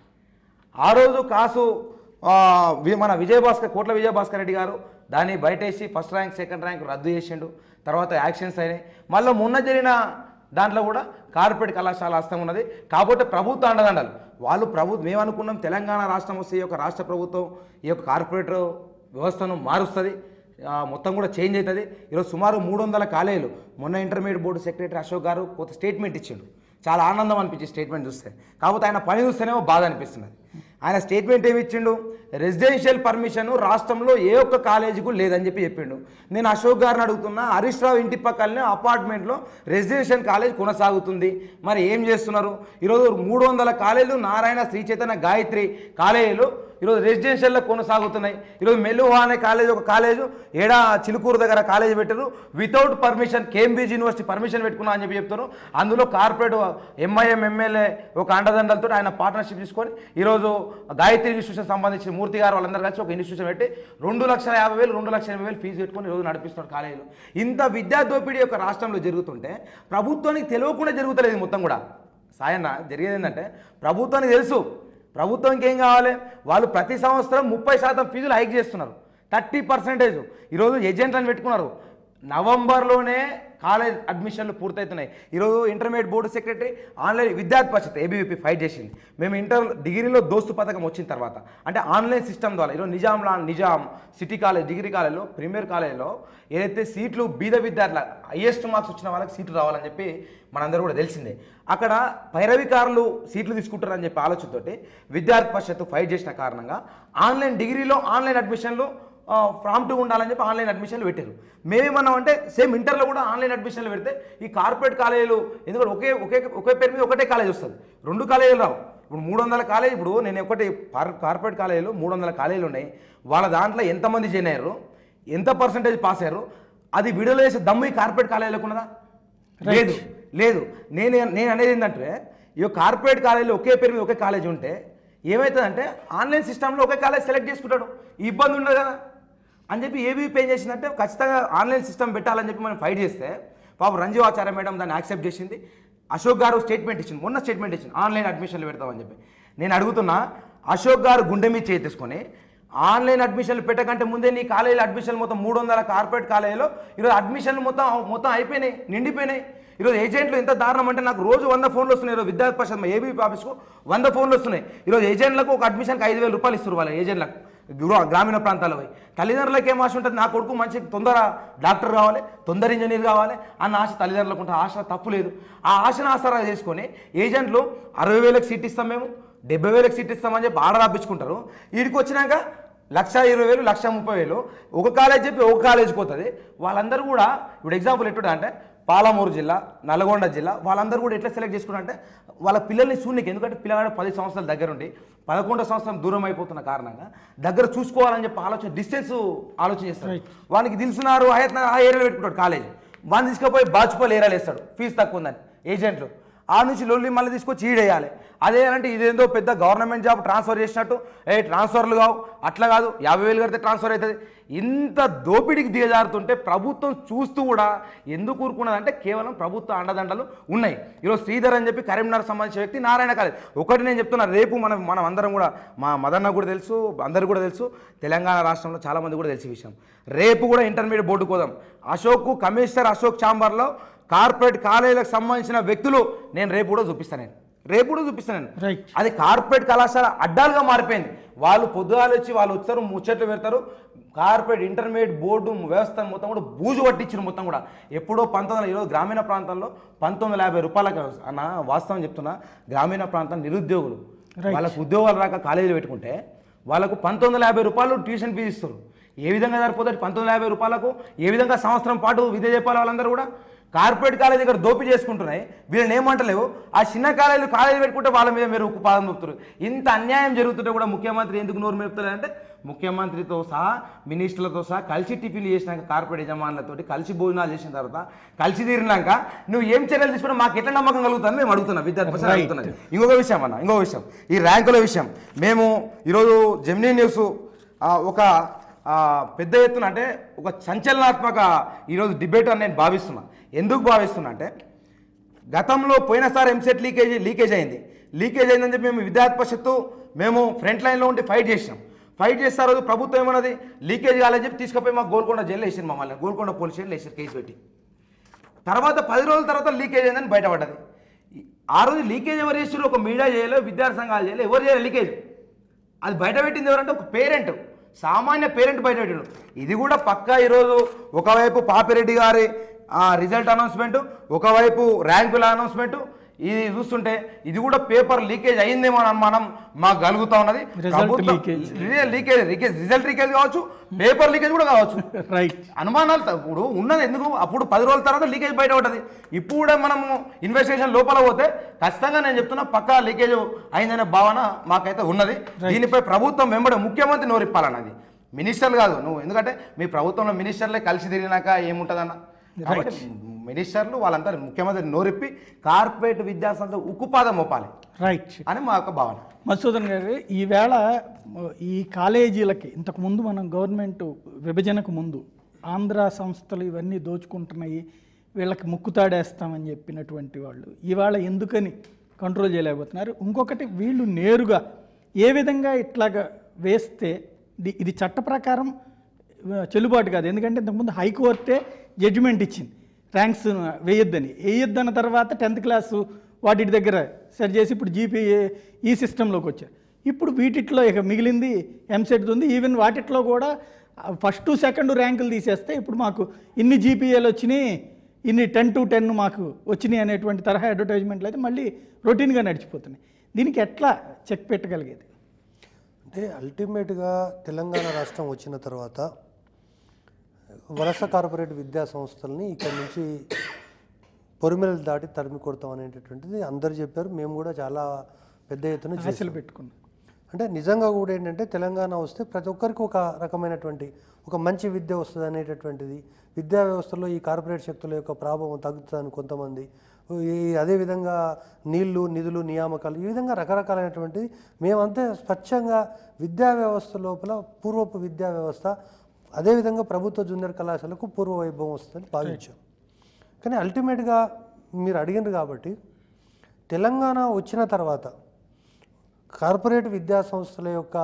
ఆ రోజు కాసు ఆ, వి- మన విజయభాస్కర్ కోట్ల విజయభాస్కర్ రెడ్డి గారు దాన్ని బయటేసి ఫస్ట్ ర్యాంక్ సెకండ్ ర్యాంక్ రద్దు చేసిండు తర్వాత యాక్షన్స్ అయినాయి మళ్ళీ మొన్న జరిగిన దాంట్లో కూడా కార్పొరేట్ కళాశాల హస్తం ఉన్నది కాబట్టి ప్రభుత్వ అండదండలు వాళ్ళు ప్రభు మేము అనుకున్నాం తెలంగాణ రాష్ట్రం వస్తే ఈ యొక్క రాష్ట్ర ప్రభుత్వం ఈ యొక్క కార్పొరేట్ వ్యవస్థను మారుస్తుంది ఆ, మొత్తం కూడా చేంజ్ అవుతుంది ఈరోజు సుమారు మూడు వందల కాలేజీలు మొన్న ఇంటర్మీడియట్ బోర్డు సెక్రటరీ అశోక్ గారు కొత్త స్టేట్మెంట్ ఇచ్చిండు చాలా ఆనందం అనిపించింది స్టేట్మెంట్ చూస్తే కాకపోతే ఆయన పని చూస్తేనేమో బాధ అనిపిస్తున్నది ఆయన స్టేట్మెంట్ ఏమి ఇచ్చిండు రెసిడెన్షియల్ పర్మిషన్ రాష్ట్రంలో ఏ ఒక్క కాలేజీకు లేదని చెప్పి చెప్పిండు నేను అశోక్ గారిని అడుగుతున్నా హరీష్ రావు ఇంటి పక్కనే అపార్ట్మెంట్లో రెసిడెన్షియల్ కాలేజ్ కొనసాగుతుంది మరి ఏం చేస్తున్నారు ఈరోజు మూడు వందల కాలేజీలు నారాయణ శ్రీ చైతన్య గాయత్రి కాలేజీలు ఈరోజు రెసిడెన్షియల్లో కొనసాగుతున్నాయి ఈరోజు మెల్లువా అనే కాలేజ్ ఒక కాలేజ్ ఏడా చిలుకూరు దగ్గర కాలేజ్ పెట్టారు without permission Cambridge university permission పెట్టుకున్నా అని చెప్పి చెప్తారు అందులో కార్పొరేట్ ఎంఐఎం ఎమ్మెల్యే ఒక అండదండలతో ఆయన పార్ట్నర్షిప్ తీసుకొని ఈరోజు గాయత్రి ఇన్స్టిట్యూషన్ సంబంధించిన మూర్తి గారు వాళ్ళందరూ కలిసి ఒక ఇన్స్టిట్యూషన్ పెట్టి రెండు లక్షల యాభై వేలు రెండు లక్షల ఎనభై వేలు ఫీజు పెట్టుకొని ఈరోజు నడిపిస్తున్నారు కాలేజీలు ఇంత విద్యా దోపిడీ యొక్క రాష్ట్రంలో జరుగుతుంటే ప్రభుత్వానికి తెలియకుండా జరుగుతలేదు ఇది మొత్తం కూడా సాయన్న జరిగేది ఏంటంటే ప్రభుత్వానికి తెలుసు ప్రభుత్వానికి ఏం కావాలి వాళ్ళు ప్రతి సంవత్సరం ముప్పై శాతం ఫీజులు హైక్ చేస్తున్నారు థర్టీ పర్సెంటేజ్ ఈరోజు ఏజెంట్లను పెట్టుకున్నారు నవంబర్లోనే కాలేజ్ అడ్మిషన్లు పూర్తవుతున్నాయి ఈరోజు ఇంటర్మీడియట్ బోర్డు సెక్రటరీ ఆన్లైన్ విద్యార్థి పరిషత్ ఏబీవీపీ ఫైట్ చేసింది మేము ఇంటర్ డిగ్రీలో దోస్తు పథకం వచ్చిన తర్వాత అంటే ఆన్లైన్ సిస్టమ్ ద్వారా ఈరోజు నిజాంలా నిజాం సిటీ కాలేజ్ డిగ్రీ కాలేజ్లో ప్రీమియర్ కాలేజ్లో ఏదైతే సీట్లు బీద విద్యార్థుల హైయెస్ట్ మార్క్స్ వచ్చిన వాళ్ళకి సీట్లు రావాలని చెప్పి మనందరూ కూడా తెలిసిందే అక్కడ పైరవికారులు సీట్లు తీసుకుంటారని చెప్పి ఆలోచనతోటి విద్యార్థి పరిషత్ ఫైట్ చేసిన కారణంగా ఆన్లైన్ డిగ్రీలో ఆన్లైన్ అడ్మిషన్లు ప్రాంప్ట్ ఉండాలని చెప్పి ఆన్లైన్ అడ్మిషన్లు పెట్టారు మేమేమన్నాం అంటే సేమ్ ఇంటర్లో కూడా ఆన్లైన్ అడ్మిషన్లు పెడితే ఈ కార్పొరేట్ కాలేజీలు ఎందుకంటే ఒకే ఒకే ఒకే పేరు మీద ఒకటే కాలేజ్ వస్తుంది రెండు కాలేజీలు రావు ఇప్పుడు మూడు వందల కాలేజ్ ఇప్పుడు నేను ఒకటి పార్- కార్పొరేట్ కాలేజీలు మూడు వందల కాలేజీలు ఉన్నాయి వాళ్ళ దాంట్లో ఎంతమంది జాయిన్ అయ్యారు ఎంత పర్సంటేజ్ పాస్ అయ్యారు అది విడుదల చేసే దమ్ము ఈ కార్పొరేట్ కాలేజీలకు ఉన్నదా లేదు లేదు నేను నేను అనేది ఏంటంటే ఈ కార్పొరేట్ కాలేజీలో ఒకే పేరు మీద ఒకే కాలేజ్ ఉంటే ఏమవుతుందంటే ఆన్లైన్ సిస్టంలో ఒకే కాలేజ్ సెలెక్ట్ చేసుకుంటాడు ఈ ఇబ్బంది ఉండదు కదా అని చెప్పి ఏబీపీ ఏం చేసిందంటే ఖచ్చితంగా ఆన్లైన్ సిస్టమ్ పెట్టాలని చెప్పి మనం ఫైట్ చేస్తే పాపం రంజీవ్ ఆచార్య మేడం దాన్ని యాక్సెప్ట్ చేసింది అశోక్ గారు స్టేట్మెంట్ ఇచ్చింది మొన్న స్టేట్మెంట్ ఇచ్చింది ఆన్లైన్ అడ్మిషన్లు పెడతామని చెప్పి నేను అడుగుతున్నా అశోక్ గారు గుండె మీద చేతేసుకొని ఆన్లైన్ అడ్మిషన్లు పెట్టకంటే ముందే నీ కాలేజీలో అడ్మిషన్లు మొత్తం మూడు వందల కార్పొరేట్ కాలేజీలో ఈరోజు అడ్మిషన్లు మొత్తం మొత్తం అయిపోయినాయి నిండిపోయినాయి ఈరోజు ఏజెంట్లు ఎంత దారుణం అంటే నాకు రోజు వంద ఫోన్లు వస్తున్నాయి ఈరోజు విద్యార్థి పరిషత్ మా ఏబీపీ ఆఫీస్కు వంద ఫోన్లు వస్తున్నాయి ఈరోజు ఏజెంట్లకు ఒక అడ్మిషన్కి ఐదు వేల రూపాయలు ఇస్తారు వాళ్ళ ఏజెంట్లకు గ్రా- గ్రామీణ ప్రాంతాల్లో పోయి తల్లిదండ్రులకు ఏం ఆశ ఉంటుంది నా కొడుకు మంచి తొందర డాక్టర్ కావాలి తొందర ఇంజనీర్ కావాలి అన్న ఆశ తల్లిదండ్రులకు ఉంటుంది ఆశ తప్పు లేదు ఆ ఆశను ఆసరా చేసుకొని ఏజెంట్లు అరవై వేలకు సీట్ ఇస్తాం మేము డెబ్బై వేలకు సీట్ ఇస్తామని చెప్పి ఆర్డర్ రప్పించుకుంటారు వీడికి వచ్చినాక లక్ష ఇరవై వేలు లక్ష ముప్పై వేలు ఒక కాలేజ్ చెప్పి ఒక కాలేజ్కి పోతుంది వాళ్ళందరూ కూడా ఇప్పుడు ఎగ్జాంపుల్ ఎట్టుడా అంటే పాలమూరు జిల్లా నల్గొండ జిల్లా వాళ్ళందరూ కూడా ఎట్లా సెలెక్ట్ చేసుకున్నారు అంటే వాళ్ళ పిల్లల్ని చూడనికి ఎందుకంటే పిల్లగాడు పది సంవత్సరాల దగ్గర ఉండి పదకొండో సంవత్సరం దూరం అయిపోతున్న కారణంగా దగ్గర చూసుకోవాలని చెప్పి ఆలోచన డిస్టెన్స్ ఆలోచన చేస్తారు వానికి దిల్సున్నారు హయత్ ఆ ఏరియాలో పెట్టుకుంటాడు కాలేజ్ వాడిని తీసుకుపోయి బాచుపల్లి ఏరియాలో వేస్తాడు ఫీజు తక్కువ ఉందని ఏజెంట్లు ఆ నుంచి లొల్లి మళ్ళీ తీసుకొచ్చి ఈడేయాలి అదే అంటే ఇదేందో పెద్ద గవర్నమెంట్ జాబ్ ట్రాన్స్ఫర్ చేసినట్టు ఏ ట్రాన్స్ఫర్లు కావు అట్లా కాదు యాభై వేలు కడితే ట్రాన్స్ఫర్ అవుతుంది ఇంత దోపిడీకి దిగజారుతుంటే ప్రభుత్వం చూస్తూ కూడా ఎందుకు ఊరుకున్నదంటే కేవలం ప్రభుత్వ అండదండలు ఉన్నాయి ఈరోజు శ్రీధర్ అని చెప్పి కరీంనగర్ సంబంధించిన వ్యక్తి నారాయణ కాలేజ్ ఒకటి నేను చెప్తున్నా రేపు మనం మనం అందరం కూడా మా మదన్న కూడా తెలుసు అందరు కూడా తెలుసు తెలంగాణ రాష్ట్రంలో చాలామంది కూడా తెలిసి విషయం రేపు కూడా ఇంటర్మీడియట్ బోర్డు కోదాం అశోక్ కమిషనర్ అశోక్ చాంబర్లో కార్పొరేట్ కాలేజీలకు సంబంధించిన వ్యక్తులు నేను రేపు కూడా చూపిస్తాను నేను రేపు కూడా చూపిస్తాను నేను Right. అది కార్పొరేట్ కళాశాల అడ్డాలుగా మారిపోయింది వాళ్ళు పొద్దుగాలు వచ్చి వాళ్ళు వచ్చారు ముచ్చట్లు పెడతారు కార్పొరేట్ ఇంటర్మీడియట్ బోర్డు వ్యవస్థను మొత్తం కూడా బూజు పట్టించిన మొత్తం కూడా ఎప్పుడో పంతొమ్మిది వందల ఈరోజు గ్రామీణ ప్రాంతాల్లో పంతొమ్మిది వందల యాభై రూపాయలకి అన్న వాస్తవం చెప్తున్నా గ్రామీణ ప్రాంతం నిరుద్యోగులు Right. వాళ్ళకు ఉద్యోగాలు రాక కాలేజీలు పెట్టుకుంటే వాళ్ళకు పంతొమ్మిది వందల యాభై రూపాయలు ట్యూషన్ ఫీజు ఇస్తారు ఏ విధంగా సరిపోతుంది పంతొమ్మిది వందల యాభై రూపాయలకు ఏ విధంగా సంవత్సరం పాటు విద్య చెప్పాలి వాళ్ళందరూ కూడా కార్పొరేట్ కాలేజీ దగ్గర దోపిడీ చేసుకుంటున్నాయి వీళ్ళని ఏమంటలేవు ఆ చిన్న కాలేజీలు కాలేజీ పెట్టుకుంటే వాళ్ళ మీద మీరు ఉక్కు పాదం మోపుతారు ఇంత అన్యాయం జరుగుతుంటే కూడా ముఖ్యమంత్రి ఎందుకు నోరు మేపుతారంటే ముఖ్యమంత్రితో సహా మినిస్టర్లతో సహా కలిసి టిఫిన్లు చేసినాక కార్పొరేట్ యజమానులతోటి కలిసి భోజనాలు చేసిన తర్వాత కలిసి తీరినాక నువ్వు ఏం చర్యలు తీసుకుంటే మాకు ఎట్లా నమ్మకం కలుగుతుంది మేము అడుగుతున్నాం విద్యార్థి పరిషత్ Right. అడుగుతున్నాం ఇంకొక విషయం అన్న ఇంకొక విషయం ఈ ర్యాంకుల విషయం మేము ఈరోజు జెమినీ న్యూస్ ఆ, ఒక ఆ, పెద్ద ఎత్తున అంటే ఒక సంచలనాత్మక ఈరోజు డిబేట్ అని నేను భావిస్తున్నా ఎందుకు భావిస్తున్నా అంటే గతంలో పోయినసారి ఎంసెట్ లీకేజ్ లీకేజ్ అయింది లీకేజ్ అయిందని చెప్పి మేము విద్యార్థి పరిషత్తు మేము ఫ్రంట్ లైన్లో ఉండి ఫైట్ చేసినాం ఫైట్ చేస్తే ఆ రోజు ప్రభుత్వం ఏమన్నది లీకేజ్ కాలేదని చెప్పి తీసుకుపోయి మాకు గోల్కొండ జైలు వేసింది మమ్మల్ని గోల్కొండ పోలీస్ స్టేషన్ వేసారు కేసు పెట్టి తర్వాత పది రోజుల తర్వాత లీకేజ్ అయిందని బయటపడ్డది ఆ రోజు లీకేజ్ ఎవరు చేసారు ఒక మీడియా చేయలేదు విద్యార్థి సంఘాలు చేయలేదు ఎవరు చేయలేదు లీకేజ్ అది బయట పెట్టింది ఎవరంటే ఒక పేరెంట్ సామాన్య పేరెంట్ బయట పెట్టాడు ఇది కూడా పక్కా ఈరోజు ఒకవైపు పాపిరెడ్డి గారి ఆ, రిజల్ట్ అనౌన్స్మెంట్ ఒకవైపు ర్యాంకుల అనౌన్స్మెంట్ ఇది చూస్తుంటే ఇది కూడా పేపర్ లీకేజ్ అయిందేమో అని అనుమానం మాకు కలుగుతా ఉన్నది Result ప్రభుత్వం- leakage. రి- లీకేజ్ లీకేజ్ రిజల్ట్ లీకేజ్ కావచ్చు పేపర్ లీకేజ్ కూడా కావచ్చు రైట్ అనుమానాలు త- ఇప్పుడు ఉన్నది ఎందుకు అప్పుడు పది రోజుల తర్వాత లీకేజ్ బయట పడ్డది ఇప్పుడు కూడా మనము ఇన్వెస్టిగేషన్ లోపల పోతే ఖచ్చితంగా నేను చెప్తున్నా పక్కా లీకేజ్ అయిందనే భావన మాకైతే ఉన్నది దీనిపై ప్రభుత్వం వెంబడి ముఖ్యమంత్రి నోరిప్పాలన్నది మినిస్టర్లు కాదు నువ్వు ఎందుకంటే మీ ప్రభుత్వంలో మినిస్టర్లే కలిసి తిరిగినాక ఏముంటుందన్న కాబట్టి మినిస్టర్లు వాళ్ళంతా ముఖ్యమంత్రి నోరిప్పి కార్పొరేట్ విద్యాసంస్థ ఉక్కుపాదం మోపాలి రైట్ అని మా యొక్క భావన మధుసూదన్ గారు ఈవేళ ఈ కాలేజీలకి ఇంతకు ముందు మనం గవర్నమెంట్ విభజనకు ముందు ఆంధ్ర సంస్థలు ఇవన్నీ దోచుకుంటున్నాయి వీళ్ళకి ముక్కుతాడేస్తామని చెప్పినటువంటి వాళ్ళు ఇవాళ ఎందుకని కంట్రోల్ చేయలేకపోతున్నారు ఇంకొకటి వీళ్ళు నేరుగా ఏ విధంగా ఇట్లాగా వేస్తే ఇది- ఇది చట్ట ప్రకారం ఆ, చెల్లుబాటు కాదు ఎందుకంటే ఇంతకుముందు హైకోర్టే జడ్జిమెంట్ ఇచ్చింది ర్యాంక్స్ వేయొద్దని వేయొద్దన్న తర్వాత టెన్త్ క్లాసు వాటి దగ్గర సరి చేసి ఇప్పుడు జీపీఏ ఈ సిస్టంలోకి వచ్చారు ఇప్పుడు వీటిట్లో ఇక మిగిలింది ఎంసెట్ ఉంది ఈవెన్ వాటిట్లో కూడా ఫస్ట్ సెకండ్ ర్యాంకులు తీసేస్తే ఇప్పుడు మాకు ఇన్ని జీపీఏలు వచ్చినాయి ఇన్ని టెన్ టు టెన్ మాకు వచ్చినాయి అనేటువంటి తరహా అడ్వర్టైజ్మెంట్లు అయితే మళ్ళీ రొటీన్గా నడిచిపోతున్నాయి దీనికి ఎట్లా చెక్ పెట్టగలిగేది అంటే అల్టిమేట్గా తెలంగాణ రాష్ట్రం వచ్చిన తర్వాత వలస కార్పొరేట్ విద్యా సంస్థల్ని ఇక్కడ నుంచి పొరిమెలు దాటి తరిమి కొడతాం అనేటటువంటిది అందరు చెప్పారు మేము కూడా చాలా పెద్ద ఎత్తున చేసాం. ఆశలు పెట్టుకున్నాం అంటే నిజంగా కూడా ఏంటంటే తెలంగాణ వస్తే ప్రతి ఒక్కరికి ఒక రకమైనటువంటి ఒక మంచి విద్య వస్తుంది అనేటటువంటిది విద్యా వ్యవస్థలో ఈ కార్పొరేట్ శక్తుల యొక్క ప్రభావం తగ్గుతుందని కొంతమంది ఈ అదేవిధంగా నీళ్లు నిధులు నియామకాలు ఈ విధంగా రకరకాలైనటువంటి మేమంతే స్వచ్ఛంగా విద్యా వ్యవస్థ లోపల పూర్వపు విద్యా వ్యవస్థ అదేవిధంగా ప్రభుత్వ జూనియర్ కళాశాలకు పూర్వ వైభవం వస్తుందని భావించాం కానీ అల్టిమేట్గా మీరు అడిగినారు కాబట్టి తెలంగాణ వచ్చిన తర్వాత కార్పొరేట్ విద్యా సంస్థల యొక్క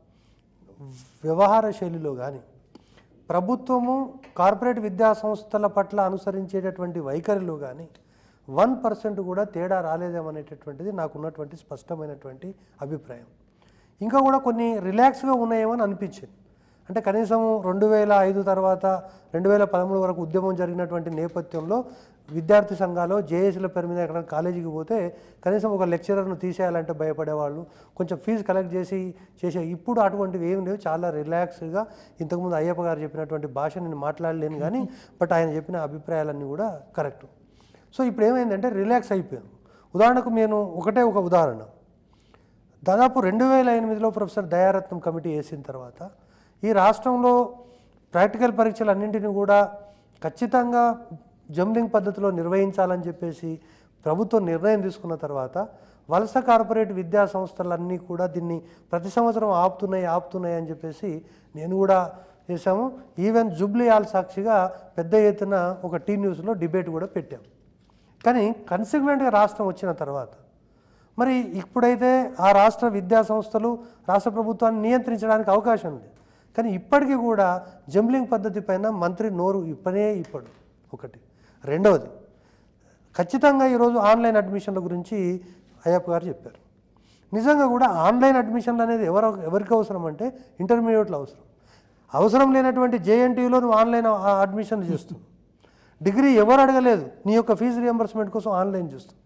వ్యవహార శైలిలో కానీ ప్రభుత్వము కార్పొరేట్ విద్యా సంస్థల పట్ల అనుసరించేటటువంటి వైఖరిలో కానీ వన్ పర్సెంట్ కూడా తేడా రాలేదేమనేటటువంటిది నాకు ఉన్నటువంటి స్పష్టమైనటువంటి అభిప్రాయం ఇంకా కూడా కొన్ని రిలాక్స్గా ఉన్నాయేమని అనిపించింది అంటే కనీసం రెండు వేల ఐదు తర్వాత రెండు వేల పదమూడు వరకు ఉద్యమం జరిగినటువంటి నేపథ్యంలో విద్యార్థి సంఘాలు జేఏసీల పేరు మీద ఎక్కడ కాలేజీకి పోతే కనీసం ఒక లెక్చరర్ను తీసేయాలంటే భయపడేవాళ్ళు కొంచెం ఫీజు కలెక్ట్ చేసి చేసే ఇప్పుడు అటువంటివి ఏం లేవు చాలా రిలాక్స్గా ఇంతకుముందు అయ్యప్ప గారు చెప్పినటువంటి భాష నేను మాట్లాడలేను కానీ బట్ ఆయన చెప్పిన అభిప్రాయాలన్నీ కూడా కరెక్ట్ సో ఇప్పుడు ఏమైందంటే రిలాక్స్ అయిపోయాం ఉదాహరణకు నేను ఒకటే ఒక ఉదాహరణ దాదాపు రెండు వేల ఎనిమిదిలో ప్రొఫెసర్ దయారత్నం కమిటీ వేసిన తర్వాత ఈ రాష్ట్రంలో ప్రాక్టికల్ పరీక్షలు అన్నింటినీ కూడా ఖచ్చితంగా జంబ్లింగ్ పద్ధతిలో నిర్వహించాలని చెప్పేసి ప్రభుత్వం నిర్ణయం తీసుకున్న తర్వాత వలస కార్పొరేట్ విద్యా సంస్థలన్నీ కూడా దీన్ని ప్రతి సంవత్సరం ఆపుతున్నాయి ఆపుతున్నాయి అని చెప్పేసి నేను కూడా చేశాము ఈవెన్ జూబ్లీ హాల్ సాక్షిగా పెద్ద ఎత్తున ఒక టీ న్యూస్లో డిబేట్ కూడా పెట్టాం కానీ కన్సిక్వెంట్గా రాష్ట్రం వచ్చిన తర్వాత మరి ఇప్పుడైతే ఆ రాష్ట్ర విద్యా సంస్థలు రాష్ట్ర ప్రభుత్వాన్ని నియంత్రించడానికి అవకాశం ఉంది కానీ ఇప్పటికీ కూడా జంబ్లింగ్ పద్ధతి పైన మంత్రి నోరు ఇప్పనే ఇప్పడు ఒకటి రెండవది ఖచ్చితంగా ఈరోజు ఆన్లైన్ అడ్మిషన్ల గురించి అయ్యప్ప గారు చెప్పారు నిజంగా కూడా ఆన్లైన్ అడ్మిషన్లు అనేది ఎవరు ఎవరికి అవసరం అంటే ఇంటర్మీడియట్లో అవసరం అవసరం లేనటువంటి జేఎన్టీయూలో నువ్వు ఆన్లైన్ ఆ- అడ్మిషన్ చేస్తున్నావు డిగ్రీ ఎవరు అడగలేదు నీ యొక్క ఫీజు రియంబర్స్మెంట్ కోసం ఆన్లైన్ చేస్తావు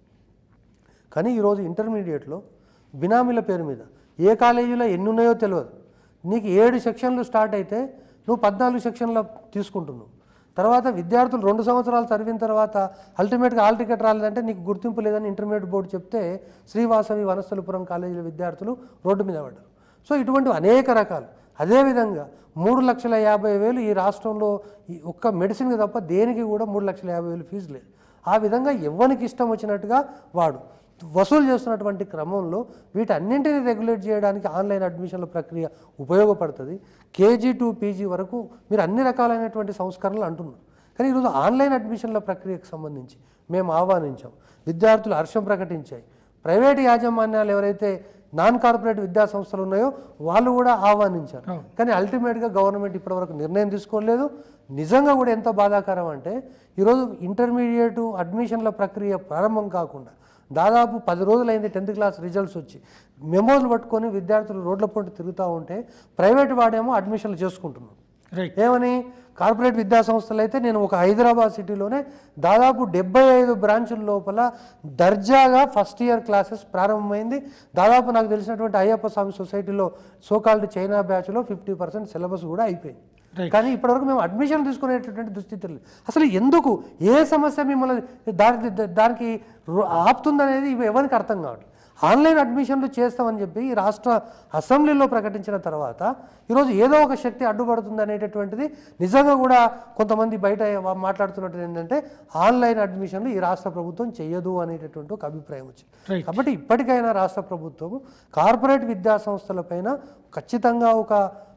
కానీ ఈరోజు ఇంటర్మీడియట్లో బినామీల పేరు మీద ఏ కాలేజీలో ఎన్ని ఉన్నాయో తెలియదు నీకు ఏడు సెక్షన్లు స్టార్ట్ అయితే నువ్వు పద్నాలుగు సెక్షన్లు తీసుకుంటున్నావు తర్వాత విద్యార్థులు రెండు సంవత్సరాలు చదివిన తర్వాత అల్టిమేట్గా హాల్ టికెట్ రాలేదంటే నీకు గుర్తింపు లేదని ఇంటర్మీడియట్ బోర్డు చెప్తే శ్రీవాసవి వనస్థలిపురం కాలేజీల విద్యార్థులు రోడ్డు మీద పడ్డారు సో ఇటువంటి అనేక రకాలు అదేవిధంగా మూడు లక్షల యాభై వేలు ఈ రాష్ట్రంలో ఈ ఒక్క మెడిసిన్కి తప్ప దేనికి కూడా మూడు లక్షల యాభై వేలు ఫీజు లేదు ఆ విధంగా ఎవరికి ఇష్టం వచ్చినట్టుగా వాడు వసూలు చేస్తున్నటువంటి క్రమంలో వీటన్నింటినీ రెగ్యులేట్ చేయడానికి ఆన్లైన్ అడ్మిషన్ల ప్రక్రియ ఉపయోగపడుతుంది కేజీ టు పీజీ వరకు మీరు అన్ని రకాలైనటువంటి సంస్కరణలు అంటున్నారు కానీ ఈరోజు ఆన్లైన్ అడ్మిషన్ల ప్రక్రియకు సంబంధించి మేము ఆహ్వానించాం విద్యార్థులు హర్షం ప్రకటించాయి ప్రైవేట్ యాజమాన్యాలు ఎవరైతే నాన్ కార్పొరేట్ విద్యా సంస్థలు ఉన్నాయో వాళ్ళు కూడా ఆహ్వానించారు కానీ అల్టిమేట్గా గవర్నమెంట్ ఇప్పటివరకు నిర్ణయం తీసుకోలేదు నిజంగా కూడా ఎంత బాధాకరం అంటే ఈరోజు ఇంటర్మీడియట్ అడ్మిషన్ల ప్రక్రియ ప్రారంభం కాకుండా దాదాపు పది రోజులైంది టెన్త్ క్లాస్ రిజల్ట్స్ వచ్చి మెమోలు పట్టుకొని విద్యార్థులు రోడ్ల పొంటి తిరుగుతూ ఉంటే ప్రైవేట్ వాడేమో అడ్మిషన్లు చేసుకుంటున్నారు రైట్ ఏమని కార్పొరేట్ విద్యా సంస్థలు అయితే నేను ఒక హైదరాబాద్ సిటీలోనే దాదాపు డెబ్బై ఐదు బ్రాంచుల లోపల దర్జాగా ఫస్ట్ ఇయర్ క్లాసెస్ ప్రారంభమైంది దాదాపు నాకు తెలిసినటువంటి అయ్యప్ప స్వామి సొసైటీలో సోకాల్డ్ చైనా బ్యాచ్లో ఫిఫ్టీ పర్సెంట్ సిలబస్ కూడా అయిపోయింది Right. కానీ ఇప్పటివరకు మేము అడ్మిషన్ తీసుకునేటటువంటి దుస్థితి లేదు అసలు ఎందుకు ఏ సమస్య మిమ్మల్ని దాని దానికి రు- ఆపుతుందనేది ఇవి ఎవరికి అర్థం కావట్లేదు ఆన్లైన్ అడ్మిషన్లు చేస్తామని చెప్పి ఈ రాష్ట్ర అసెంబ్లీలో ప్రకటించిన తర్వాత ఈరోజు ఏదో ఒక శక్తి అడ్డుపడుతుంది అనేటటువంటిది నిజంగా కూడా కొంతమంది బయట మాట్లాడుతున్నట్టు ఏంటంటే ఆన్లైన్ అడ్మిషన్లు ఈ రాష్ట్ర ప్రభుత్వం చేయదు అనేటటువంటి ఒక అభిప్రాయం వచ్చింది Right. కాబట్టి ఇప్పటికైనా రాష్ట్ర ప్రభుత్వం కార్పొరేట్ విద్యా సంస్థలపైన ఖచ్చితంగా ఒక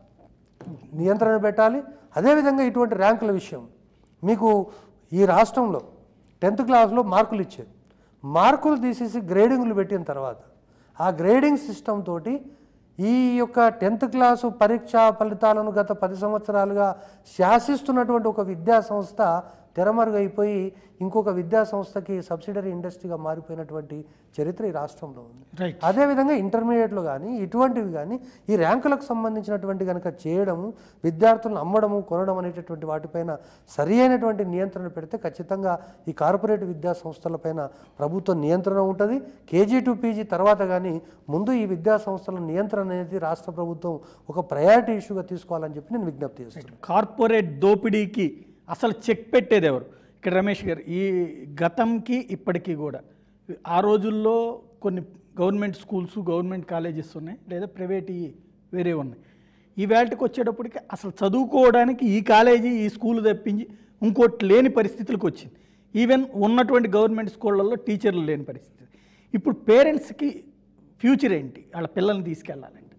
నియంత్రణ పెట్టాలి అదేవిధంగా ఇటువంటి ర్యాంకుల విషయం మీకు ఈ రాష్ట్రంలో టెన్త్ క్లాస్లో మార్కులు ఇచ్చేది మార్కులు తీసేసి గ్రేడింగ్లు పెట్టిన తర్వాత ఆ గ్రేడింగ్ సిస్టమ్ తోటి ఈ యొక్క టెన్త్ క్లాసు పరీక్షా ఫలితాలను గత పది సంవత్సరాలుగా శాసిస్తున్నటువంటి ఒక విద్యా సంస్థ తెరమరుగైపోయి ఇంకొక విద్యా సంస్థకి సబ్సిడరీ ఇండస్ట్రీగా మారిపోయినటువంటి చరిత్ర ఈ రాష్ట్రంలో ఉంది రైట్ అదేవిధంగా ఇంటర్మీడియట్లో కానీ ఇటువంటివి కానీ ఈ ర్యాంకులకు సంబంధించినటువంటి కనుక చేయడము విద్యార్థులను అమ్మడము కొనడం అనేటటువంటి వాటిపైన సరి అయినటువంటి నియంత్రణ పెడితే ఖచ్చితంగా ఈ కార్పొరేట్ విద్యా సంస్థలపైన ప్రభుత్వ నియంత్రణ ఉంటుంది కేజీ టు పీజీ తర్వాత కానీ ముందు ఈ విద్యా సంస్థల నియంత్రణ అనేది రాష్ట్ర ప్రభుత్వం ఒక ప్రయారిటీ ఇష్యూగా తీసుకోవాలని చెప్పి నేను విజ్ఞప్తి చేస్తున్నాను కార్పొరేట్ దోపిడీకి అసలు చెక్ పెట్టేది ఎవరు ఇక్కడ రమేష్ గారు ఈ గతంకి ఇప్పటికీ కూడా ఆ రోజుల్లో కొన్ని గవర్నమెంట్ స్కూల్స్ గవర్నమెంట్ కాలేజెస్ ఉన్నాయి లేదా ప్రైవేట్ వేరే ఉన్నాయి ఈ వేళకి వచ్చేటప్పటికి అసలు చదువుకోవడానికి ఈ కాలేజీ ఈ స్కూల్ తప్పించి ఇంకోటి లేని పరిస్థితులకు వచ్చింది ఈవెన్ ఉన్నటువంటి గవర్నమెంట్ స్కూళ్ళల్లో టీచర్లు లేని పరిస్థితి ఇప్పుడు పేరెంట్స్కి ఫ్యూచర్ ఏంటి వాళ్ళ పిల్లల్ని తీసుకెళ్ళాలంటే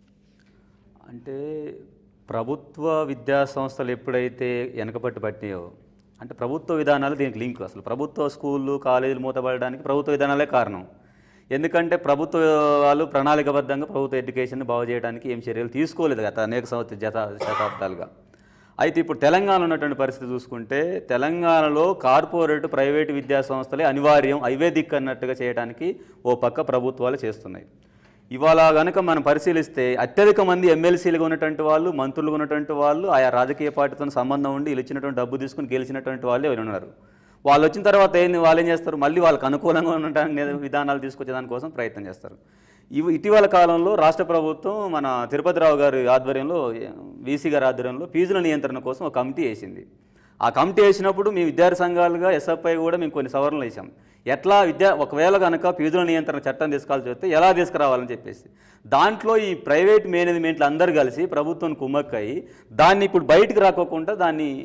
అంటే ప్రభుత్వ విద్యా సంస్థలు ఎప్పుడైతే వెనకబట్టి పట్టినాయో అంటే ప్రభుత్వ విధానాలు దీనికి లింక్ అసలు ప్రభుత్వ స్కూళ్ళు కాలేజీలు మూతపడడానికి ప్రభుత్వ విధానాలే కారణం ఎందుకంటే ప్రభుత్వ వాళ్ళు ప్రణాళికబద్ధంగా ప్రభుత్వ ఎడ్యుకేషన్ బాగు చేయడానికి ఏం చర్యలు తీసుకోలేదు గత అనేక సంవత్సర జత శతాబ్దాలుగా అయితే ఇప్పుడు తెలంగాణ ఉన్నటువంటి పరిస్థితి చూసుకుంటే తెలంగాణలో కార్పొరేట్ ప్రైవేటు విద్యా సంస్థలే అనివార్యం అవే దిక్కు అన్నట్టుగా చేయడానికి ఓ పక్క ప్రభుత్వాలు చేస్తున్నాయి ఇవాళ కనుక మనం పరిశీలిస్తే అత్యధిక మంది ఎమ్మెల్సీలుగా ఉన్నటువంటి వాళ్ళు మంత్రులుగా ఉన్నటువంటి వాళ్ళు ఆయా రాజకీయ పార్టీతో సంబంధం ఉండి వీళ్ళు ఇచ్చినటువంటి డబ్బు తీసుకుని గెలిచినటువంటి వాళ్ళే ఉన్నారు వాళ్ళు వచ్చిన తర్వాత ఏంది వాళ్ళు ఏం చేస్తారు మళ్ళీ వాళ్ళకి అనుకూలంగా ఉండటానికి విధానాలు తీసుకొచ్చే దానికోసం ప్రయత్నం చేస్తారు ఇవి ఇటీవల కాలంలో రాష్ట్ర ప్రభుత్వం మన తిరుపతిరావు గారి ఆధ్వర్యంలో వీసీ గారి ఆధ్వర్యంలో ఫీజుల నియంత్రణ కోసం ఒక కమిటీ వేసింది ఆ కమిటీ వేసినప్పుడు మీ విద్యార్థి సంఘాలుగా ఎస్ఎఫ్ఐ కూడా మేము కొన్ని సవరణలు వేసాం ఎట్లా విద్యా ఒకవేళ కనుక ఫీజుల నియంత్రణ చట్టం తీసుకాల్సి వస్తే ఎలా తీసుకురావాలని చెప్పేసి దాంట్లో ఈ ప్రైవేట్ మేనేజ్మెంట్లు అందరు కలిసి ప్రభుత్వం కుమ్మక్కయి దాన్ని ఇప్పుడు బయటికి రాకోకుండా దాన్ని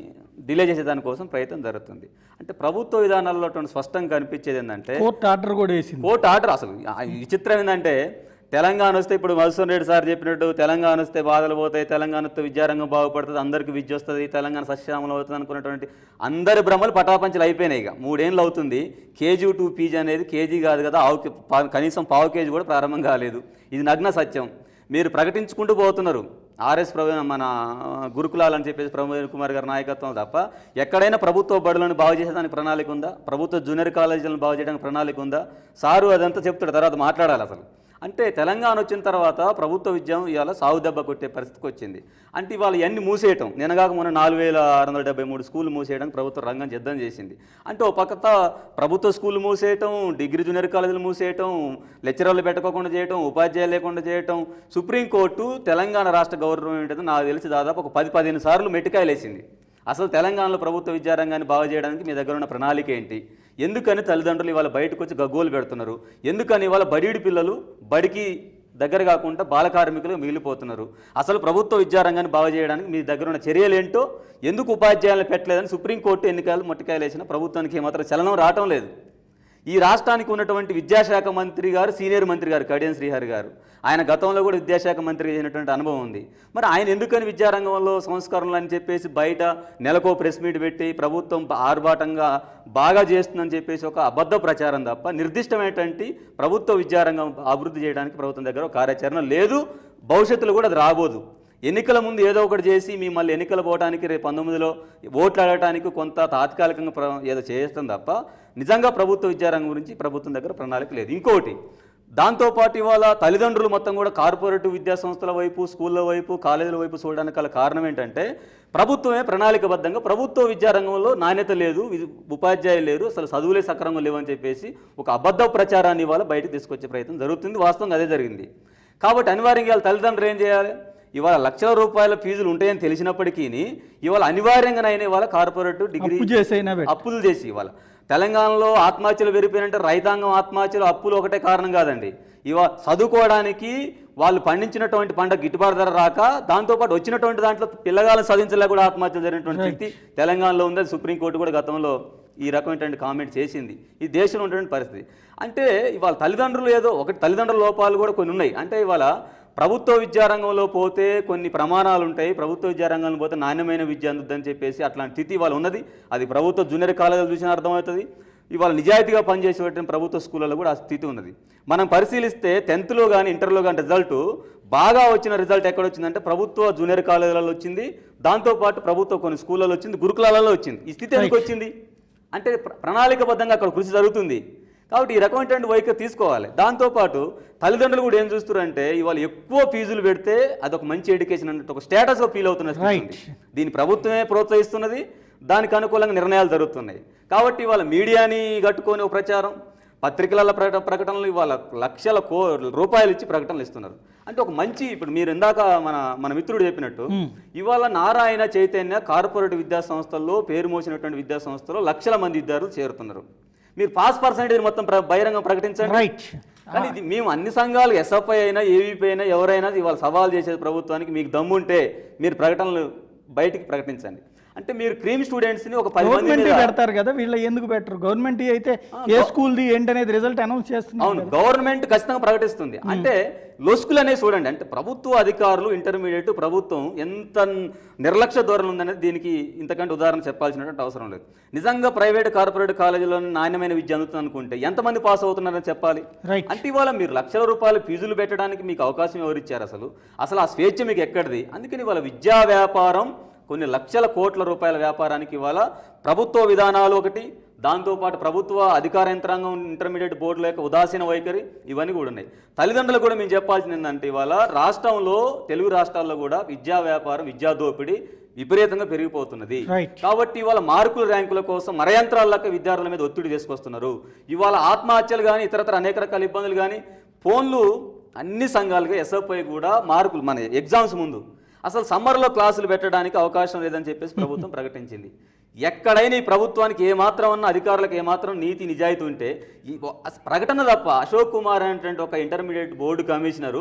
డిలే చేసే దానికోసం ప్రయత్నం జరుగుతుంది అంటే ప్రభుత్వ విధానాల్లో అటువంటి స్పష్టంగా కనిపించేది ఏంటంటే కోర్టు ఆర్డర్ కూడా వేసింది కోర్టు ఆర్డర్ అసలు ఆ విచిత్రం ఏంటంటే తెలంగాణ వస్తే ఇప్పుడు మధుసూన్ రెడ్డి సార్ చెప్పినట్టు తెలంగాణ వస్తే బాధలు పోతాయి తెలంగాణతో విద్యారంగం బాగుపడుతుంది అందరికీ విద్య వస్తుంది తెలంగాణ సస్యశ్యామలం అవుతుంది అనుకున్నటువంటి అందరి భ్రమలు పటాపంచలు అయిపోయినాయి ఇక మూడేళ్ళు అవుతుంది కేజీ టు పీజీ అనేది కేజీ కాదు కదా ఆవు కే- పా- కనీసం పావు కేజీ కూడా ప్రారంభం కాలేదు ఇది నగ్న సత్యం మీరు ప్రకటించుకుంటూ పోతున్నారు ఆర్ఎస్ ప్రభు మన గురుకులాలు అని చెప్పేసి ప్రమోద్ కుమార్ గారి నాయకత్వం తప్ప ఎక్కడైనా ప్రభుత్వ బడులను బాగు చేసేదానికి ప్రణాళిక ఉందా ప్రభుత్వ జూనియర్ కాలేజీలను బాగు చేయడానికి ప్రణాళిక ఉందా సారు అదంతా చెప్తాడు తర్వాత మాట్లాడాలి అసలు అంటే తెలంగాణ వచ్చిన తర్వాత ప్రభుత్వ విద్య ఇవాళ సాగు దెబ్బ కొట్టే పరిస్థితికి వచ్చింది అంటే ఇవాళ ఎన్ని మూసేయటం నిన్నగాక మొన్న నాలుగు వేల ఆరు వందల డెబ్బై మూడు స్కూళ్ళు మూసేయడానికి ప్రభుత్వం రంగం సిద్ధం చేసింది అంటే ఒక పక్కత ప్రభుత్వ స్కూళ్ళు మూసేయటం డిగ్రీ జూనియర్ కాలేజీలు మూసేయటం లెక్చరర్లు పెట్టుకోకుండా చేయటం ఉపాధ్యాయులు లేకుండా చేయటం సుప్రీంకోర్టు తెలంగాణ రాష్ట్ర గవర్నమెంట్ అయితే నాకు తెలిసి దాదాపు ఒక పది పదిహేను సార్లు మెట్టికాయలు వేసింది అసలు తెలంగాణలో ప్రభుత్వ విద్యారంగాన్ని బాగు చేయడానికి మీ దగ్గర ఉన్న ప్రణాళిక ఏంటి ఎందుకని తల్లిదండ్రులు ఇవాళ బయటకు వచ్చి గగ్గోలు పెడుతున్నారు ఎందుకని ఇవాళ బడిడి పిల్లలు బడికి దగ్గర కాకుండా బాల కార్మికులు మిగిలిపోతున్నారు అసలు ప్రభుత్వ విద్యారంగాన్ని బాగు చేయడానికి మీ దగ్గర ఉన్న చర్యలు ఏంటో ఎందుకు ఉపాధ్యాయులను పెట్టలేదని సుప్రీంకోర్టు ఎన్నికలు మొట్టికాయలు వేసిన ప్రభుత్వానికి ఏమాత్రం చలనం రావటం లేదు ఈ రాష్ట్రానికి ఉన్నటువంటి విద్యాశాఖ మంత్రి గారు సీనియర్ మంత్రి గారు కడియం శ్రీహరి గారు ఆయన గతంలో కూడా విద్యాశాఖ మంత్రిగా చేసినటువంటి అనుభవం ఉంది మరి ఆయన ఎందుకని విద్యారంగంలో సంస్కరణలు అని చెప్పేసి బయట నెలకో ప్రెస్ మీట్ పెట్టి ప్రభుత్వం ఆర్భాటంగా బాగా చేస్తుందని చెప్పేసి ఒక అబద్ధ ప్రచారం తప్ప నిర్దిష్టమైనటువంటి ప్రభుత్వ విద్యారంగం అభివృద్ధి చేయడానికి ప్రభుత్వం దగ్గర ఒక కార్యాచరణ లేదు భవిష్యత్తులో కూడా అది రాబోదు ఎన్నికల ముందు ఏదో ఒకటి చేసి మిమ్మల్ని ఎన్నికలు పోవడానికి రేపు పంతొమ్మిదిలో ఓట్లు అడగడానికి కొంత తాత్కాలికంగా ప్ర- ఏదో చేస్తాం తప్ప నిజంగా ప్రభుత్వ విద్యారంగం గురించి ప్రభుత్వం దగ్గర ప్రణాళిక లేదు ఇంకోటి దాంతోపాటు ఇవాళ తల్లిదండ్రులు మొత్తం కూడా కార్పొరేట్ విద్యా సంస్థల వైపు స్కూళ్ళ వైపు కాలేజీల వైపు చూడడానికి గల కారణం ఏంటంటే ప్రభుత్వమే ప్రణాళికబద్ధంగా ప్రభుత్వ విద్యారంగంలో నాణ్యత లేదు వి- ఉపాధ్యాయులు లేరు అసలు చదువులే సక్రమంగా లేవని చెప్పేసి ఒక అబద్ధ ప్రచారాన్ని ఇవాళ బయటకు తీసుకొచ్చే ప్రయత్నం జరుగుతుంది వాస్తవంగా అదే జరిగింది కాబట్టి అనివార్యంగా ఇవాళ తల్లిదండ్రులు ఏం చేయాలి ఇవాళ లక్షల రూపాయల ఫీజులు ఉంటాయని తెలిసినప్పటికీ ఇవాళ అనివార్యంగానైనా ఇవాళ కార్పొరేట్ డిగ్రీ అప్పు చేసైనా పెట్టు. అప్పులు చేసి ఇవాళ తెలంగాణలో ఆత్మహత్యలు పెరిగిపోయినంటే రైతాంగం ఆత్మహత్యలు అప్పులు ఒకటే కారణం కాదండి ఇవా చదువుకోవడానికి వాళ్ళు పండించినటువంటి పంట గిట్టుబాటు ధర రాక దాంతోపాటు వచ్చినటువంటి దాంట్లో పిల్లగాలను చదివించలేక కూడా ఆత్మహత్యలు జరిగినటువంటి స్థితి తెలంగాణలో ఉంది అది సుప్రీంకోర్టు కూడా గతంలో ఈ రకమైనటువంటి కామెంట్ చేసింది ఈ దేశంలో ఉన్నటువంటి పరిస్థితి అంటే ఇవాళ తల్లిదండ్రులు ఏదో ఒకటి తల్లిదండ్రుల లోపాలు కూడా కొన్ని ఉన్నాయి అంటే ఇవాళ ప్రభుత్వ విద్యారంగంలో పోతే కొన్ని ప్రమాణాలు ఉంటాయి ప్రభుత్వ విద్యారంగంలో పోతే నాణ్యమైన విద్య అందుద్దని చెప్పేసి అట్లాంటి స్థితి ఇవాళ ఉన్నది అది ప్రభుత్వ జూనియర్ కాలేజీలు చూసినా అర్థమవుతుంది ఇవాళ నిజాయితీగా పనిచేసేటువంటి ప్రభుత్వ స్కూళ్ళలో కూడా ఆ స్థితి ఉన్నది మనం పరిశీలిస్తే టెన్త్లో కానీ ఇంటర్లో కానీ రిజల్ట్ బాగా వచ్చిన రిజల్ట్ ఎక్కడ వచ్చిందంటే ప్రభుత్వ జూనియర్ కాలేజీలలో వచ్చింది దాంతోపాటు ప్రభుత్వ కొన్ని స్కూళ్ళలో వచ్చింది గురుకులాలలో వచ్చింది ఈ స్థితి ఎందుకు వచ్చింది అంటే ప్ర- ప్రణాళికబద్ధంగా అక్కడ కృషి జరుగుతుంది కాబట్టి ఈ రకమైనటువంటి వైఖరి తీసుకోవాలి దాంతోపాటు తల్లిదండ్రులు కూడా ఏం చూస్తారంటే ఇవాళ ఎక్కువ ఫీజులు పెడితే అదొక మంచి ఎడ్యుకేషన్ అన్నట్టు ఒక స్టేటస్గా ఫీల్ అవుతున్న స్థితి Right. ఉంది. దీన్ని ప్రభుత్వమే ప్రోత్సహిస్తున్నది దానికి అనుకూలంగా నిర్ణయాలు జరుగుతున్నాయి కాబట్టి ఇవాళ మీడియాని కట్టుకొని ఒక ప్రచారం పత్రికల ప్రకట ప్రకటనలు ఇవాళ లక్షల కో రూపాయలు ఇచ్చి ప్రకటనలు ఇస్తున్నారు అంటే ఒక మంచి ఇప్పుడు మీరు ఇందాక మన మన మిత్రుడు చెప్పినట్టు ఇవాళ నారాయణ చైతన్య కార్పొరేట్ విద్యా సంస్థల్లో పేరు మోసినటువంటి విద్యా సంస్థలో లక్షల మంది విద్యార్థులు చేరుతున్నారు మీరు పాస్ పర్సెంటేజ్ మొత్తం ప్ర- బహిరంగ ప్రకటించండి రైట్ కానీ ఇది మేము అన్ని సంఘాలు ఎస్ఎఫ్ఐ అయినా ఏవీపీ అయినా ఎవరైనా ఇవాళ సవాల్ చేసేది ప్రభుత్వానికి మీకు దమ్ముంటే మీరు ప్రకటనలు బయటికి ప్రకటించండి అంటే మీరు క్రీమ్ స్టూడెంట్స్ని ఒక పది మంది గవర్నమెంట్ మీద- పెడతారు కదా వీళ్ళ ఎందుకు పెట్టరు గవర్నమెంట్ అయితే ఏ స్కూల్ది ఏంటనేది రిజల్ట్ అనౌన్స్ చేస్తున్నారు అవును గవర్నమెంట్ ఖచ్చితంగా ప్రకటిస్తుంది అంటే లొసుకులు అనేవి చూడండి అంటే ప్రభుత్వ అధికారులు ఇంటర్మీడియట్ ప్రభుత్వం ఎంత నిర్లక్ష్య ధోరణి ఉందనేది దీనికి ఇంతకంటే ఉదాహరణ చెప్పాల్సినటువంటి అవసరం లేదు నిజంగా ప్రైవేట్ కార్పొరేట్ కాలేజీలో నాణ్యమైన విద్య అందుతుంది అనుకుంటే ఎంతమంది పాస్ అవుతున్నారని చెప్పాలి రైట్ అంటే ఇవాళ మీరు లక్షల రూపాయలు ఫీజులు పెట్టడానికి మీకు అవకాశం ఎవరిచ్చారు అసలు అసలు ఆ స్వేచ్ఛ మీకు ఎక్కడిది అందుకని ఇవాళ విద్యా వ్యాపారం కొన్ని లక్షల కోట్ల రూపాయల వ్యాపారానికి ఇవాళ ప్రభుత్వ విధానాలు ఒకటి దాంతోపాటు ప్రభుత్వ అధికార యంత్రాంగం ఇంటర్మీడియట్ బోర్డుల యొక్క ఉదాసీన వైఖరి ఇవన్నీ కూడా ఉన్నాయి తల్లిదండ్రులు కూడా మేము చెప్పాల్సింది ఏంటంటే ఇవాళ రాష్ట్రంలో తెలుగు రాష్ట్రాల్లో కూడా విద్యా వ్యాపారం విద్యా దోపిడీ విపరీతంగా పెరిగిపోతున్నది Right. కాబట్టి ఇవాళ మార్కుల ర్యాంకుల కోసం మరయంత్రాలక విద్యార్థుల మీద ఒత్తిడి తీసుకొస్తున్నారు ఇవాళ ఆత్మహత్యలు కానీ ఇతరతర అనేక రకాల ఇబ్బందులు కానీ ఫోన్లు అన్ని సంఘాలుగా ఎస్ఎఫ్ఐ కూడా మార్కులు మన ఎగ్జామ్స్ ముందు అసలు సమ్మర్లో క్లాసులు పెట్టడానికి అవకాశం లేదని చెప్పేసి ప్రభుత్వం ప్రకటించింది ఎక్కడైనా ఈ ప్రభుత్వానికి ఏమాత్రం అన్న అధికారులకు ఏమాత్రం నీతి నిజాయితీ ఉంటే ఈ ఒ- అస- ప్రకటన తప్ప అశోక్ కుమార్ అనేటువంటి ఒక ఇంటర్మీడియట్ బోర్డు కమిషనరు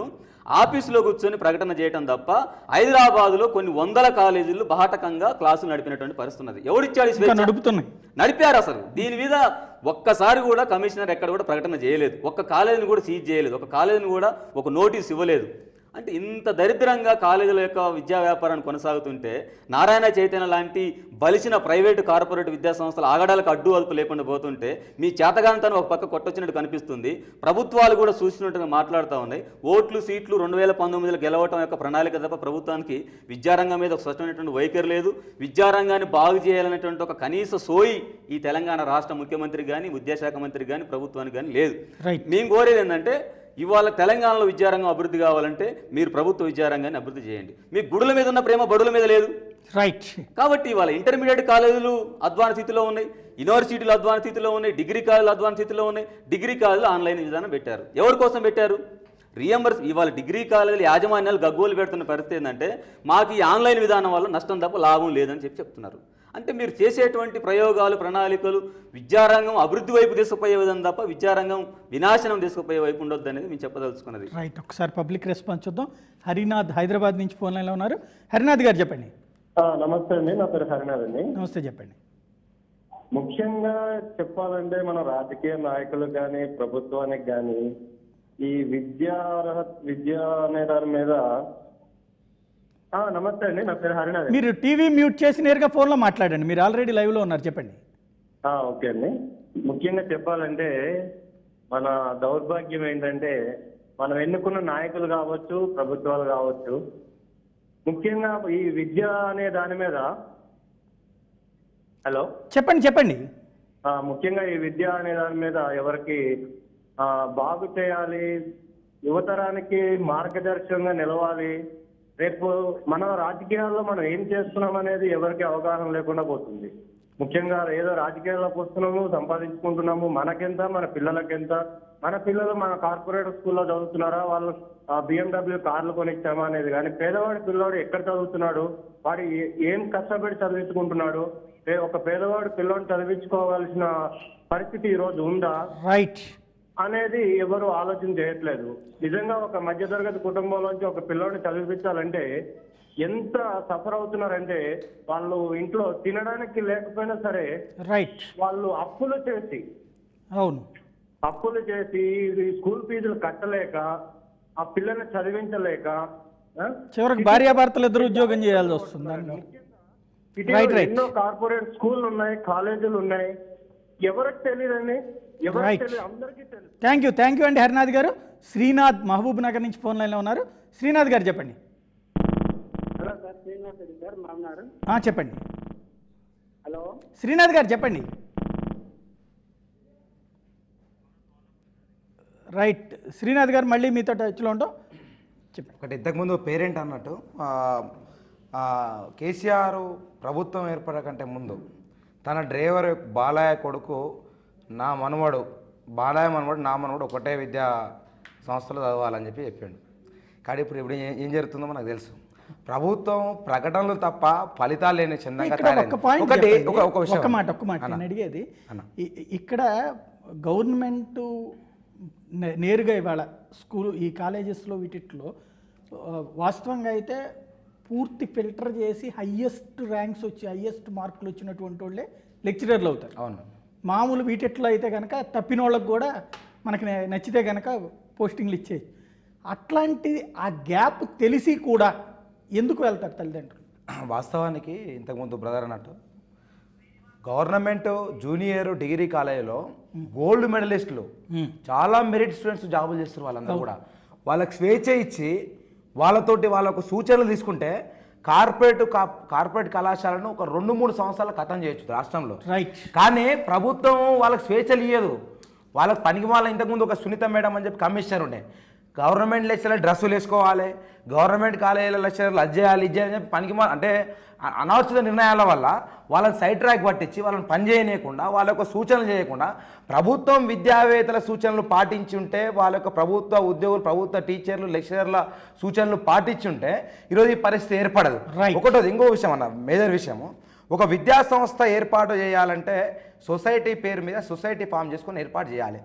ఆఫీసులో కూర్చొని ప్రకటన చేయడం తప్ప హైదరాబాదులో కొన్ని వందల కాలేజీలు బాహటకంగా క్లాసులు నడిపినటువంటి పరిస్థితి ఉన్నది ఎవరిచ్చాడు ఈ ఇంకా స్వేచ్ఛ నడుపుతున్నాయి నడిపారు అసలు దీని మీద ఒక్కసారి కూడా కమిషనర్ ఎక్కడ కూడా ప్రకటన చేయలేదు ఒక్క కాలేజీని కూడా సీజ్ చేయలేదు ఒక కాలేజీని కూడా ఒక నోటీస్ ఇవ్వలేదు అంటే ఇంత దరిద్రంగా కాలేజీల యొక్క విద్యా వ్యాపారాన్ని కొనసాగుతుంటే నారాయణ చైతన్య లాంటి బలిసిన ప్రైవేటు కార్పొరేట్ విద్యా సంస్థలు ఆగడాలకు అడ్డు అదుపు లేకుండా పోతుంటే మీ చేతగానితనం ఒక పక్క కొట్టొచ్చినట్టు కనిపిస్తుంది ప్రభుత్వాలు కూడా చూసినట్టుగా మాట్లాడుతూ ఉన్నాయి ఓట్లు సీట్లు రెండు వేల పంతొమ్మిదిలో గెలవటం యొక్క ప్రణాళిక తప్ప ప్రభుత్వానికి విద్యారంగం మీద ఒక స్పష్టమైనటువంటి వైఖరి లేదు విద్యారంగాన్ని బాగు చేయాలనేటువంటి ఒక కనీస సోయి ఈ తెలంగాణ రాష్ట్ర ముఖ్యమంత్రి కానీ విద్యాశాఖ మంత్రి కానీ ప్రభుత్వానికి కానీ లేదు రైట్ మేము కోరేది ఏంటంటే ఇవాళ తెలంగాణలో విద్యారంగం అభివృద్ధి కావాలంటే మీరు ప్రభుత్వ విద్యారంగాన్ని అభివృద్ధి చేయండి మీ గుడుల మీద ఉన్న ప్రేమ బడుల మీద లేదు రైట్ కాబట్టి ఇవాళ ఇంటర్మీడియట్ కాలేజీలు అధ్వాన స్థితిలో ఉన్నాయి యూనివర్సిటీలు అధ్వాన స్థితిలో ఉన్నాయి డిగ్రీ కాలేజీలు అధ్వాన స్థితిలో ఉన్నాయి డిగ్రీ కాలేజీలు ఆన్లైన్ విధానం పెట్టారు ఎవరి కోసం పెట్టారు రియంబర్స్ ఇవాళ డిగ్రీ కాలేజీలు యాజమాన్యాలు గగ్గోలు పెడుతున్న పరిస్థితి ఏంటంటే మాకు ఈ ఆన్లైన్ విధానం వల్ల నష్టం తప్ప లాభం లేదని చెప్పి చెప్తున్నారు అంటే మీరు చేసేటువంటి ప్రయోగాలు ప్రణాళికలు విద్యారంగం అభివృద్ధి వైపు తీసుకుపోయే విధం తప్ప విద్యారంగం వినాశనం తీసుకుపోయే వైపు ఉండొద్దు అనేది మేము చెప్పదలుచుకున్నది రైట్ ఒకసారి పబ్లిక్ రెస్పాన్స్ చూద్దాం హరినాథ్ హైదరాబాద్ నుంచి ఫోన్ లైన్లో ఉన్నారు హరినాథ్ గారు చెప్పండి ఆ, నమస్తే అండి నా పేరు హరినాథ్ అండి నమస్తే చెప్పండి ముఖ్యంగా చెప్పాలంటే మన రాజకీయ నాయకులకు కానీ ప్రభుత్వానికి కానీ ఈ విద్యా అర్హత విద్య అనే దాని మీద ఆ, నమస్తే అండి నా పేరు హరినాథ్ అండి. మీరు టీవీ మ్యూట్ చేసి నేరుగా ఫోన్లో మాట్లాడండి మీరు ఆల్రెడీ లైవ్లో ఉన్నారు చెప్పండి ఆ, ఓకే అండి ముఖ్యంగా చెప్పాలంటే మన దౌర్భాగ్యం ఏంటంటే మనం ఎన్నుకున్న నాయకులు కావచ్చు ప్రభుత్వాలు కావచ్చు ముఖ్యంగా ఈ విద్య అనే దాని మీద హలో చెప్పండి చెప్పండి ఆ, ముఖ్యంగా ఈ విద్య అనే దాని మీద ఎవరికి ఆ, బాగు చేయాలి యువతరానికి మార్గదర్శకంగా నిలవాలి రేపు మన రాజకీయాల్లో మనం ఏం చేస్తున్నాం అనేది ఎవరికి అవగాహన లేకుండా పోతుంది ముఖ్యంగా ఏదో రాజకీయాల్లోకి వస్తున్నాము సంపాదించుకుంటున్నాము మనకెంత మన పిల్లలకెంత మన పిల్లలు మన కార్పొరేట్ స్కూల్లో చదువుతున్నారా వాళ్ళు బిఎండబ్ల్యూ కార్లు కొనిచ్చామా అనేది కానీ పేదవాడి పిల్లవాడు ఎక్కడ చదువుతున్నాడు వాడు ఏ- ఏం కష్టపడి చదివించుకుంటున్నాడు ఏ- ఒక పేదవాడు పిల్లోని చదివించుకోవాల్సిన పరిస్థితి ఈ రోజు ఉందా రైట్ అనేది ఎవరు ఆలోచన చేయట్లేదు నిజంగా ఒక మధ్యతరగతి కుటుంబంలోంచి ఒక పిల్లోని చదివించాలంటే ఎంత సఫర్ అవుతున్నారంటే వాళ్ళు ఇంట్లో తినడానికి లేకపోయినా సరే రైట్ వాళ్ళు అప్పులు చేసి అవును అప్పులు చేసి ఈ స్కూల్ ఫీజులు కట్టలేక ఆ పిల్లల్ని చదివించలేక ఆ? చివరికి భార్యాభర్తలు ఇద్దరు ఉద్యోగం చేయాల్సి వస్తుంది దానిలో ఇటీవల Right, right. ఎన్నో కార్పొరేట్ స్కూల్ ఉన్నాయి కాలేజీలు ఉన్నాయి ఎవరికి తెలియదండి ఎవరికి Right. తెలియదు అందరికీ తెలుసు థ్యాంక్ యూ థ్యాంక్ యూ అండి హరినాథ్ గారు శ్రీనాథ్ మహబూబ్ నగర్ నుంచి ఫోన్ లైన్లో ఉన్నారు శ్రీనాథ్ గారు చెప్పండి hello sir Srinivas Reddy sir మామనాడు ఆ, చెప్పండి హలో శ్రీనాథ్ గారు చెప్పండి రైట్ శ్రీనాథ్ గారు మళ్ళీ మీతో టచ్లో ఉంటాం చెప్పండి ఒకటి ఇంతకుముందు పేరెంట్ అన్నట్టు ఆ, ఆ, కేసీఆర్ ప్రభుత్వం ఏర్పడకంటే ముందు తన డ్రైవర్ బాలయ్య కొడుకు నా మనవడు బాలయ్య మనవడు నా మనవడు ఒకటే విద్యా సంస్థలో చదవాలని చెప్పి చెప్పాడు కానీ ఇప్పుడు ఇప్పుడు ఏం- ఏం జరుగుతుందో మనకు తెలుసు ప్రభుత్వం ప్రకటనలు తప్ప ఫలితాలు లేని చందంగా ఇక్కడ తయారైంది. ఒక్క పాయింట్ ఒకటి చెప్పండి. ఒక ఒక విషయం ఒక్క మాట ఒక్క మాట అన్న. నేను అడిగేది అన్న. ఇ- ఇక్కడ గవర్నమెంట్ నే- నేరుగా ఇవాళ స్కూల్ ఈ కాలేజెస్లో వీటిట్లో ఆ, వాస్తవంగా అయితే పూర్తి ఫిల్టర్ చేసి హయ్యెస్ట్ ర్యాంక్స్ వచ్చి హయ్యెస్ట్ మార్కులు వచ్చినటువంటి వాళ్ళే లెక్చరర్లు అవుతారు అవును మామూలు వీటిట్లో అయితే కనుక తప్పిన వాళ్ళకి కూడా మనకి న- నచ్చితే కనుక పోస్టింగ్లు ఇచ్చేది అట్లాంటిది ఆ గ్యాప్ తెలిసి కూడా ఎందుకు వెళ్తారు తల్లిదండ్రులు వాస్తవానికి ఇంతకుముందు బ్రదర్ అన్నట్టు గవర్నమెంట్ జూనియర్ డిగ్రీ కాలేజీలో గోల్డ్ మెడలిస్టులు చాలా మెరిట్ స్టూడెంట్స్ జాబులు చేస్తారు వాళ్ళందరూ కూడా వాళ్ళకి స్వేచ్ఛ ఇచ్చి వాళ్ళతోటి వాళ్ళకు సూచనలు తీసుకుంటే కార్పొరేట్ కా- కార్పొరేట్ కళాశాలను ఒక రెండు మూడు సంవత్సరాలు ఖతం చేయొచ్చు రాష్ట్రంలో రైట్ కానీ ప్రభుత్వం వాళ్ళకి స్వేచ్ఛలు ఇయ్యదు వాళ్ళకి పనికి వాళ్ళ ఇంతకుముందు ఒక సునీత మేడం అని చెప్పి కమిషనర్ ఉండే గవర్నమెంట్ లెక్చరర్ డ్రెస్సులు వేసుకోవాలి గవర్నమెంట్ కాలేజీల లెక్చరర్లు అది చేయాలి ఇది చేయాలి అని చెప్పి పనికి మాల- అంటే అ- అనాలోచిత నిర్ణయాల వల్ల వాళ్ళని సైడ్ ట్రాక్ పట్టించి వాళ్ళని పని చేయనీయకుండా వాళ్ళ యొక్క సూచనలు చేయకుండా ప్రభుత్వం విద్యావేత్తల సూచనలు పాటించి ఉంటే వాళ్ళ యొక్క ప్రభుత్వ ఉద్యోగులు ప్రభుత్వ టీచర్లు లెక్చరర్ల సూచనలు పాటించి ఉంటే ఈరోజు ఈ పరిస్థితి ఏర్పడదు Right. ఒకటోది ఇంకో విషయం అన్న మేజర్ విషయము ఒక విద్యా సంస్థ ఏర్పాటు చేయాలంటే సొసైటీ పేరు మీద సొసైటీ ఫామ్ చేసుకొని ఏర్పాటు చేయాలి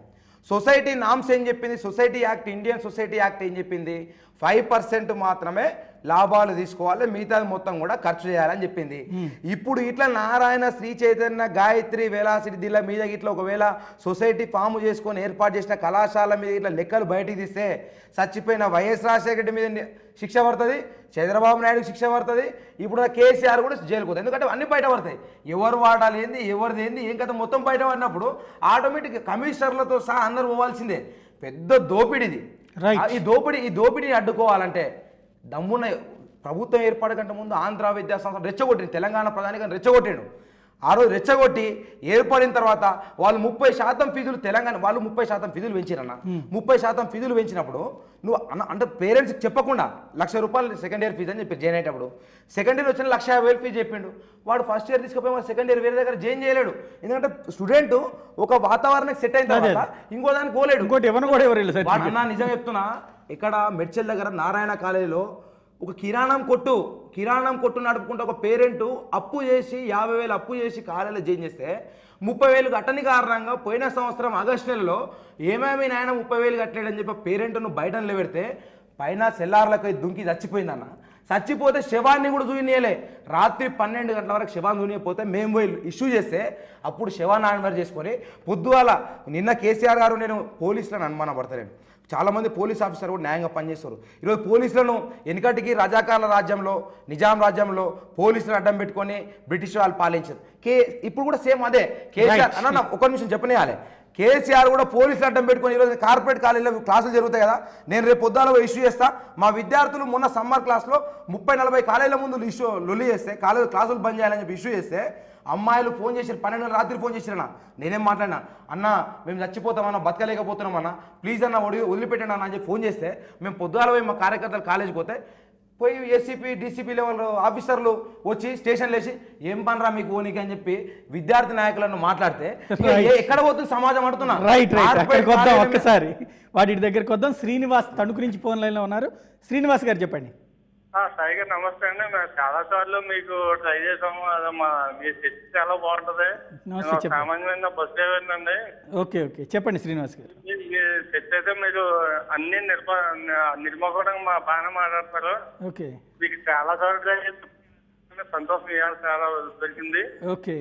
సొసైటీ నామ్స్ ఏం చెప్పింది society act Indian society act ఏం చెప్పింది ఫైవ్ పర్సెంట్ మాత్రమే లాభాలు తీసుకోవాలి మిగతాది మొత్తం కూడా ఖర్చు చేయాలని చెప్పింది ఇప్పుడు ఇట్లా నారాయణ శ్రీ చైతన్య గాయత్రి వేలాసిటీ దీళ్ళ మీద ఇట్లా ఒకవేళ సొసైటీ ఫామ్ చేసుకొని ఏర్పాటు చేసిన కళాశాల మీద ఇట్లా లెక్కలు బయటికి తీస్తే చచ్చిపోయిన వైఎస్ రాజశేఖర రెడ్డి మీద ని- శిక్ష పడుతుంది చంద్రబాబు నాయుడుకి శిక్ష పడుతుంది ఇప్పుడు కేసీఆర్ కూడా జైలుకు పోతుంది ఎందుకంటే అన్ని బయట పడతాయి ఎవరు వాడాలి ఏంది ఎవరిది ఏంది ఏం కథ మొత్తం బయట పడినప్పుడు ఆటోమేటిక్ కమిషనర్లతో సహా అందరు పోవాల్సిందే పెద్ద దోపిడిది Right. ఆ, ఈ దోపిడీ ఈ దోపిడీని అడ్డుకోవాలంటే దమ్మున్న ప్రభుత్వం ఏర్పాటు కంటే ముందు ఆంధ్ర విద్యా సంస్థ రెచ్చగొట్టింది తెలంగాణ ప్రధానిగా రెచ్చగొట్టాడు ఆ రోజు రెచ్చగొట్టి ఏర్పడిన తర్వాత వాళ్ళు ముప్పై శాతం ఫీజులు తెలంగాణ వాళ్ళు ముప్పై శాతం ఫీజులు పెంచిరన్న ముప్పై శాతం ఫీజులు పెంచినప్పుడు నువ్వు అన్న అంటే పేరెంట్స్కి చెప్పకుండా లక్ష రూపాయలు సెకండ్ ఇయర్ ఫీజు అని చెప్పి జాయిన్ అయ్యేటప్పుడు సెకండ్ ఇయర్ వచ్చిన లక్ష యాభై వేలు ఫీజు చెప్పిండు వాడు ఫస్ట్ ఇయర్ తీసుకుపోయి వాడు సెకండ్ ఇయర్ వేరే దగ్గర జాయిన్ చేయలేడు ఎందుకంటే స్టూడెంట్ ఒక వాతావరణానికి సెట్ అయిన అదే, తర్వాత ఇంకో దానికి పోలేడు ఇంకోటి ఎవరిని కూడా ఎవరు వెళ్ళి వాడు అన్నా నిజం చెప్తున్నా ఇక్కడ మెడ్చల్ దగ్గర నారాయణ కాలేజీలో ఒక కిరాణం కొట్టు కిరాణం కొట్టు నడుపుకుంటే ఒక పేరెంట్ అప్పు చేసి యాభై వేలు అప్పు చేసి కాలేజీలో జాయిన్ చేస్తే ముప్పై వేలు కట్టని కారణంగా పోయిన సంవత్సరం ఆగస్టు నెలలో ఏమేమి నాయన ముప్పై వేలు కట్టలేడని చెప్పి పేరెంట్ను బయట నిలబెడితే పైన సెల్లార్లకు దుంకి చచ్చిపోయిందన్న చచ్చిపోతే శవాన్ని కూడా చూయనీయలే రాత్రి పన్నెండు గంటల వరకు శవాన్ని చూనియకపోతే మేము పోయి ఇష్యూ చేస్తే అప్పుడు శవాన్ని ఆన్వర్ చేసుకొని పొద్దుగాల నిన్న కేసీఆర్ గారు నేను పోలీసులను అనుమానపడతలేను చాలా మంది పోలీస్ ఆఫీసర్ కూడా న్యాయంగా పనిచేస్తారు ఈరోజు పోలీసులను వెనుకటికి రజాకాల రాజ్యంలో నిజాం రాజ్యంలో పోలీసులను అడ్డం పెట్టుకొని బ్రిటిష్ వాళ్ళు పాలించారు కే ఇప్పుడు కూడా సేమ్ అదే కేసీఆర్ అన్న నా ఒక నిమిషం చెప్పనేయాలి కేసీఆర్ కూడా పోలీసులు అడ్డం పెట్టుకొని ఈరోజు కార్పొరేట్ కాలేజీలో క్లాసులు జరుగుతాయి కదా నేను రేపు పొద్దున ఇష్యూ చేస్తా మా విద్యార్థులు మొన్న సమ్మర్ క్లాస్లో ముప్పై నలభై కాలేజీల ముందు ఇష్యూ లొల్లి చేస్తే కాలేజీ క్లాసులు బంద్ చేయాలని చెప్పి ఇష్యూ చేస్తే అమ్మాయిలు ఫోన్ చేసి పన్నెండు గంటల రాత్రి ఫోన్ చేసిరన్నా నేనేం మాట్లాడినా అన్న మేము చచ్చిపోతామన్నా బతకలేకపోతున్నామన్నా ప్లీజ్ అన్న వడి వదిలిపెట్టండి అన్న అని చెప్పి ఫోన్ చేస్తే మేము పొద్దుగాల పోయి మా కార్యకర్తలు కాలేజీకి పోతే పోయి ఏసీపీ డీసీపీ లెవెల్ ఆఫీసర్లు వచ్చి స్టేషన్ లేచి ఏం పనరా మీకు ఓనికి అని చెప్పి విద్యార్థి నాయకులను మాట్లాడితే ఇక Right. ఏ- ఎక్కడ పోతుంది సమాజం అంటున్నా రైట్ రైట్ కార్పొరేట్ అక్కడికి వద్దాం కాలేజీల మీద- ఒక్కసారి వాటి దగ్గరికి వద్దాం శ్రీనివాస్ తణుకు నుంచి ఫోన్ లైన్లో ఉన్నారు శ్రీనివాస్ గారు చెప్పండి ఆ, సాయి గారు నమస్తే అండి మేము చాలా సార్లు మీకు ట్రై చేసాము అదే మా మీ సెట్ చాలా బాగుంటది నమస్తే, నేను చెప్పండి. సామాన్యమైన బస్ డ్రైవర్ అండి ఓకే ఓకే చెప్పండి శ్రీనివాస్ గారు మీ మీ సెట్ అయితే మీరు అన్ని నిర్మ నిర్మోహంగా మా బాగానే మాట్లాడతారు ఓకే మీకు చాలా సార్లు ట్రై చేసాం సంతోషం ఇవాళ చాలా దొరికింది ఓకే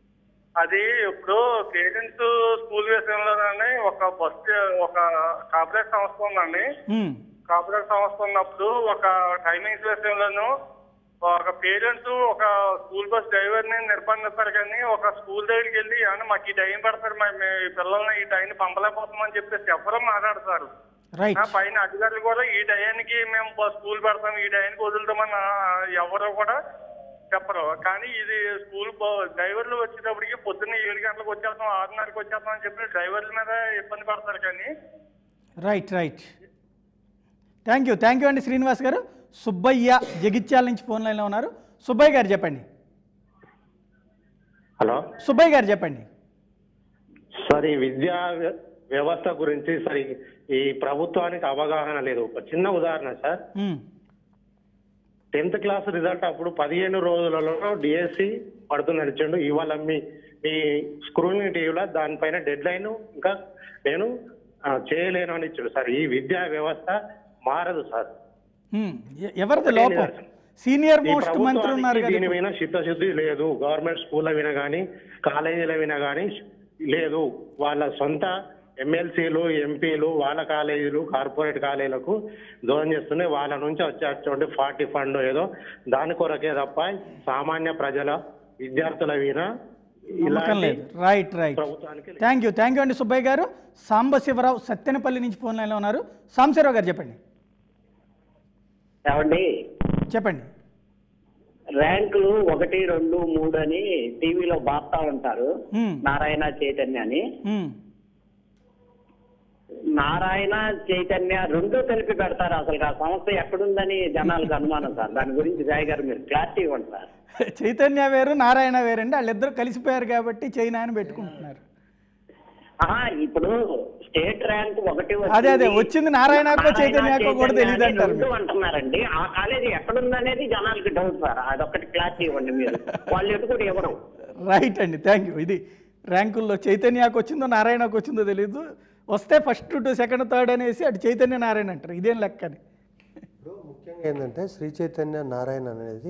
అది ఇప్పుడు పేరెంట్స్ స్కూల్ విషయంలోనే ఒక బస్ ఒక కార్పొరేట్ సంస్థ ఉందండి మ్మ్. కార్పొరేట్ సంస్థ ఉన్నప్పుడు ఒక టైమింగ్స్ విషయంలోనూ ఒక పేరెంట్స్ ఒక స్కూల్ బస్ డ్రైవర్ ని నిర్బంధిస్తారు కానీ ఒక స్కూల్ దగ్గరికి వెళ్ళి "ఏమన్నా మాకు ఈ టైం పడతారు మరి మీ పిల్లల్ని ఈ టైం పంపలేకపోతామని చెప్పేసి ఎవరో మాట్లాడతారు రైట్ ఆ పైన అధికారులు కూడా ఈ టయానికి మేము బ- స్కూల్ పెడతాం ఈ టయానికి వదులుతామని ఆ, ఎవరో కూడా చెప్పరు కానీ ఇది స్కూల్ బ- డ్రైవర్లు వచ్చేటప్పటికి పొద్దున్న ఏడు గంటలకు వచ్చేస్తాం ఆరున్నరకి వచ్చేస్తాం అని చెప్పి డ్రైవర్ల మీద ఇబ్బంది పడతారు కానీ right right thank you thank you అండి శ్రీనివాస్ గారు సుబ్బయ్య జగిత్యాల నుంచి ఫోన్ లైన్లో ఉన్నారు సుబ్బయ్య గారు చెప్పండి హలో సుబ్బయ్య గారు చెప్పండి సార్ ఈ విద్యా వ్య- వ్యవస్థ గురించి సరి ఈ ప్రభుత్వానికి అవగాహన లేదు ఒక చిన్న ఉదాహరణ సార్ మ్మ్. టెన్త్ క్లాస్ రిజల్ట్ అప్పుడు పదిహేను రోజులలో డిఎస్సి పడుతూ నడిచిండు ఇవాళ మీ మీ స్క్రూని టీవీలో దానిపైన డెడ్ లైన్ ఇంకా నేను ఆ, చేయలేను అని ఇచ్చాడు సార్ ఈ విద్యా వ్యవస్థ మారదు సార్ మ్మ్. ఎ- ఎవరిది లోపం సీనియర్ ఈ మోస్ట్ మంత్రి ఉన్నారు ప్రభుత్వానికి కదా దీని ఇప్పుడు. మీద చిత్తశుద్ధి లేదు గవర్నమెంట్ స్కూళ్ళ విన కానీ కాలేజీల విన కానీ లేదు వాళ్ళ సొంత ఎమ్మెల్సీలు ఎంపీలు వాళ్ళ కాలేజీలు కార్పొరేట్ కాలేజీలకు దూరం చేస్తున్నాయి వాళ్ళ నుంచి వచ్చేటువంటి ఫార్టీ ఫండ్ ఏదో దాని కొరకే తప్ప సామాన్య ప్రజల విద్యార్థుల విన నమ్మకం ఇలాంటి లేదు రైట్ రైట్ ప్రభుత్వానికి లేదు. థ్యాంక్ యూ థ్యాంక్ యూ అండి సుబ్బయ్య గారు సాంబశివరావు సత్తెనపల్లి నుంచి ఫోన్ లైన్లో ఉన్నారు సాంబశివరావు గారు చెప్పండి ఏమండి చెప్పండి ర్యాంకులు ఒకటి రెండు మూడు అని టీవీలో బాపుతా ఉంటారు మ్మ్. నారాయణ చైతన్య అని మ్మ్. నారాయణ చైతన్య రెండు కలిపి పెడతారు అసలు ఆ సంస్థ ఎక్కడుందని జనాలకు అనుమానం సార్ దాని గురించి సాయి గారు మీరు క్లారిటీ ఇవ్వండి సార్ చైతన్య వేరు నారాయణ వేరండి వాళ్ళిద్దరు కలిసిపోయారు కాబట్టి చైనా అని పెట్టుకుంటున్నారు ఆ, ఇప్పుడు స్టేట్ ర్యాంక్ ఒకటి అదే, అదే, వచ్చింది నారాయణకో చైతన్యకో కూడా చైతన్య తెలీదు అని అంటారు రెండు మీరు. అంటున్నారండి ఆ కాలేజీ ఎక్కడుందనేది జనాలకి డౌట్ సార్ అదొకటి క్లారిటీ ఇవ్వండి మీరు వాళ్ళు ఎటు కూడా ఇవ్వరు రైట్ అండి థ్యాంక్ యూ ఇది ర్యాంకుల్లో చైతన్యకు వచ్చిందో నారాయణకు వచ్చిందో తెలియదు వస్తే ఫస్ట్ టు సెకండ్ థర్డ్ అనేసి అటు చైతన్య నారాయణ అంటారు ఇదేం లెక్క అని ఇప్పుడు ముఖ్యంగా ఏంటంటే శ్రీ చైతన్య నారాయణ అనేది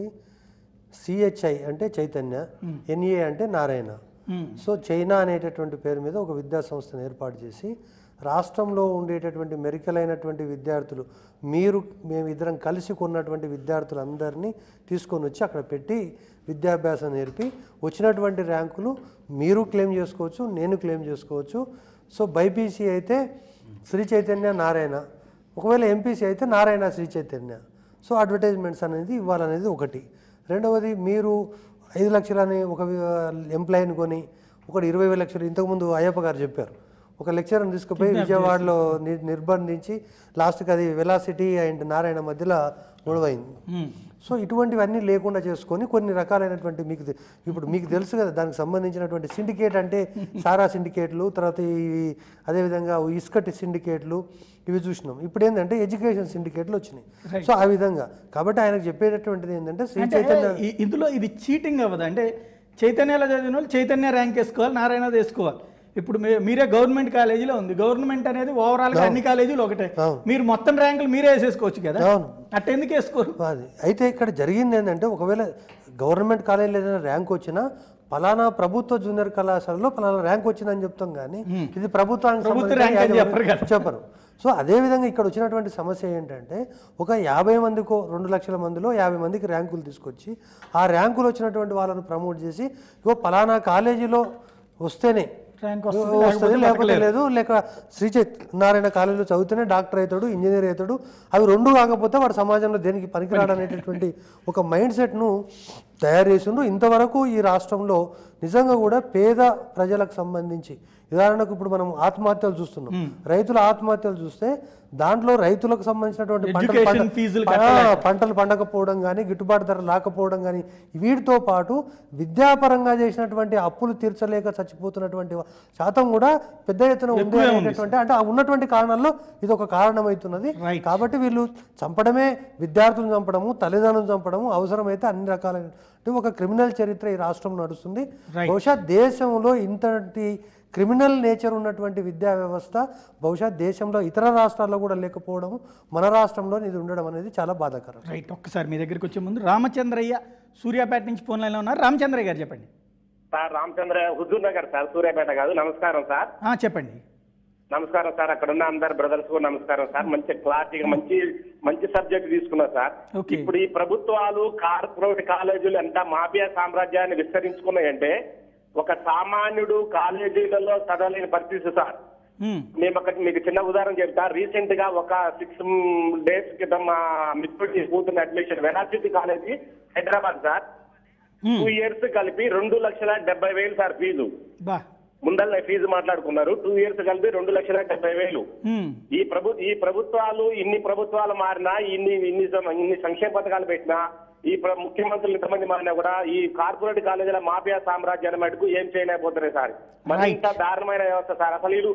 సిహెచ్ఐ అంటే చైతన్య ఎన్ఏ అంటే నారాయణ సో చైనా అనేటటువంటి పేరు మీద ఒక విద్యా సంస్థను ఏర్పాటు చేసి రాష్ట్రంలో ఉండేటటువంటి మెరికలైనటువంటి విద్యార్థులు మీరు మేము ఇద్దరం కలిసి కొన్నటువంటి విద్యార్థులందరినీ తీసుకొని వచ్చి అక్కడ పెట్టి విద్యాభ్యాసం నేర్పి వచ్చినటువంటి ర్యాంకులు మీరు క్లెయిమ్ చేసుకోవచ్చు నేను క్లెయిమ్ చేసుకోవచ్చు సో బైపీసీ అయితే శ్రీ చైతన్య నారాయణ ఒకవేళ ఎంపీసీ అయితే నారాయణ శ్రీ చైతన్య సో అడ్వర్టైజ్మెంట్స్ అనేది ఇవ్వాలనేది ఒకటి రెండవది మీరు ఐదు లక్షలని ఒక ఎంప్లాయీని కొని ఒకటి ఇరవై వేల లక్షలు ఇంతకుముందు అయ్యప్ప గారు చెప్పారు ఒక లెక్చర్ని తీసుకుపోయి విజయవాడలో ని- నిర్బంధించి లాస్ట్కి అది వెలాసిటీ అండ్ నారాయణ మధ్యలో గొడవైంది సో ఇటువంటివన్నీ లేకుండా చేసుకొని కొన్ని రకాలైనటువంటి మీకు తె- ఇప్పుడు మీకు తెలుసు కదా దానికి సంబంధించినటువంటి సిండికేట్ అంటే సారా సిండికేట్లు తర్వాత ఈ అదేవిధంగా ఇసుకటి సిండికేట్లు ఇవి చూసినాం ఇప్పుడు ఏంటంటే ఎడ్యుకేషన్ సిండికేట్లు వచ్చినాయి సో ఆ విధంగా కాబట్టి ఆయనకు చెప్పేటటువంటిది ఏంటంటే శ్రీ అంటే చైతన్య ఈ- ఇందులో ఇది చీటింగ్ అవ్వదు అంటే చైతన్యలో చదివిన వాళ్ళు చైతన్య ర్యాంక్ వేసుకోవాలి నారాయణ వేసుకోవాలి ఇప్పుడు మీ- మీరే గవర్నమెంట్ కాలేజీలో ఉంది గవర్నమెంట్ అనేది ఓవరాల్ గా అన్ని కాలేజీలు ఒకటే అవును. మీరు మొత్తం ర్యాంకులు మీరే వేసేసుకోవచ్చు కదా అవును. అట్ట ఎందుకు వేసుకోరు అది అయితే ఇక్కడ జరిగింది ఏంటంటే ఒకవేళ గవర్నమెంట్ కాలేజీలో ఏదైనా ర్యాంక్ వచ్చినా పలానా ప్రభుత్వ జూనియర్ కళాశాలలో పలానా ర్యాంక్ వచ్చిందని చెప్తాం కానీ ఇది ప్రభుత్వానికి ప్రభుత్వ సంబంధించిన ర్యాంక్ అని యాజమాన్యం చెప్పరు కదా. చెప్పరు సో అదే విధంగా ఇక్కడ వచ్చినటువంటి సమస్య ఏంటంటే ఒక యాభై మందికో రెండు లక్షల మందిలో యాభై మందికి ర్యాంకులు తీసుకొచ్చి ఆ ర్యాంకులు వచ్చినటువంటి వాళ్ళని ప్రమోట్ చేసి ఇగో పలానా కాలేజీలో వస్తేనే ర్యాంక్ వస్తుంది వస్తుంది లేకపోతే లేదు లేక శ్రీ చైత్ నారాయణ కాలేజీలో చదివితేనే డాక్టర్ అవుతాడు ఇంజనీర్ అవుతాడు అవి రెండు కాకపోతే వాడు సమాజంలో దేనికి పనికిరాడు అనేటటువంటి ఒక మైండ్ సెట్ను తయారు చేసిండ్రు ఇంతవరకు ఈ రాష్ట్రంలో నిజంగా కూడా పేద ప్రజలకు సంబంధించి ఉదాహరణకు ఇప్పుడు మనం ఆత్మహత్యలు చూస్తున్నాం రైతుల ఆత్మహత్యలు చూస్తే దాంట్లో రైతులకు సంబంధించినటువంటి పంటలు Education పండ- ఫీజులు ఆ, పంటలు పండకపోవడం కానీ గిట్టుబాటు ధర రాకపోవడం కానీ వీటితో పాటు విద్యాపరంగా చేసినటువంటి అప్పులు తీర్చలేక చచ్చిపోతున్నటువంటి వా- శాతం కూడా పెద్ద ఎత్తున ఉంది అనేటటువంటి అంటే ఆ ఉన్నటువంటి కారణాల్లో ఇది ఒక కారణమవుతున్నది Right. కాబట్టి వీళ్ళు చంపడమే విద్యార్థులను చంపడము తల్లిదండ్రులను చంపడము అవసరమైతే అన్ని రకాలైన ఒక క్రిమినల్ చరిత్ర ఈ రాష్ట్రంలో నడుస్తుంది Right. బహుశా దేశంలో ఇంతటి క్రిమినల్ నేచర్ ఉన్నటువంటి విద్యా వ్యవస్థ బహుశా దేశంలో ఇతర రాష్ట్రాల్లో కూడా లేకపోవడం మన రాష్ట్రంలో ఇది ఉండడం అనేది చాలా బాధాకరం రైట్ ఒక్కసారి మీ దగ్గరికి వచ్చే ముందు రామచంద్రయ్య సూర్యాపేట నుంచి ఫోన్ లైన్లో ఉన్నారు రామచంద్రయ్య గారు చెప్పండి sir Ramachandra Huzurnagar sir Suryapet కాదు నమస్కారం సార్ ఆ, చెప్పండి నమస్కారం సార్ అక్కడ ఉన్న అందరు బ్రదర్స్ కూడా నమస్కారం సార్ మంచి క్లారిటీగా మంచి మంచి సబ్జెక్ట్ తీసుకున్నారు సార్ Okay. ఇప్పుడు ఈ ప్రభుత్వాలు కార్పొరేట్ కాలేజీలు ఎంత మాఫియా సామ్రాజ్యాన్ని విస్తరించుకున్నాయంటే ఒక సామాన్యుడు కాలేజీలలో చదవలేని పరిస్థితి సార్ ఉమ్, మేము ఒకటి మీకు చిన్న ఉదాహరణ చెప్తా రీసెంట్ గా ఒక సిక్స్ డేస్ క్రితం మా మిత్రుడి కూతురు అడ్మిషన్ వెనాసిటీ college Hyderabad sir um, two years కలిపి రెండు లక్షల డెబ్బై వేలు సార్ ఫీజు బా ముందల్ల ఫీజు మాట్లాడుకున్నారు టూ ఇయర్స్ కలిపి రెండు లక్షల డెబ్బై వేలు ఉమ్, ఈ ప్రభు ఈ ప్రభుత్వాలు ఇన్ని ప్రభుత్వాలు మారినా ఇన్ని ఇన్ని సం- ఇన్ని సంక్షేమ పథకాలు పెట్టినా ఈ ప్ర- ముఖ్యమంత్రులు ఇంతమంది మారినా కూడా ఈ కార్పొరేట్ కాలేజీల మాఫియా సామ్రాజ్యాన్ని మటుకు ఏం చేయలేకపోతున్నాయి సార్ మరి Right. ఇంత దారుణమైన వ్యవస్థ సార్ అసలు వీళ్ళు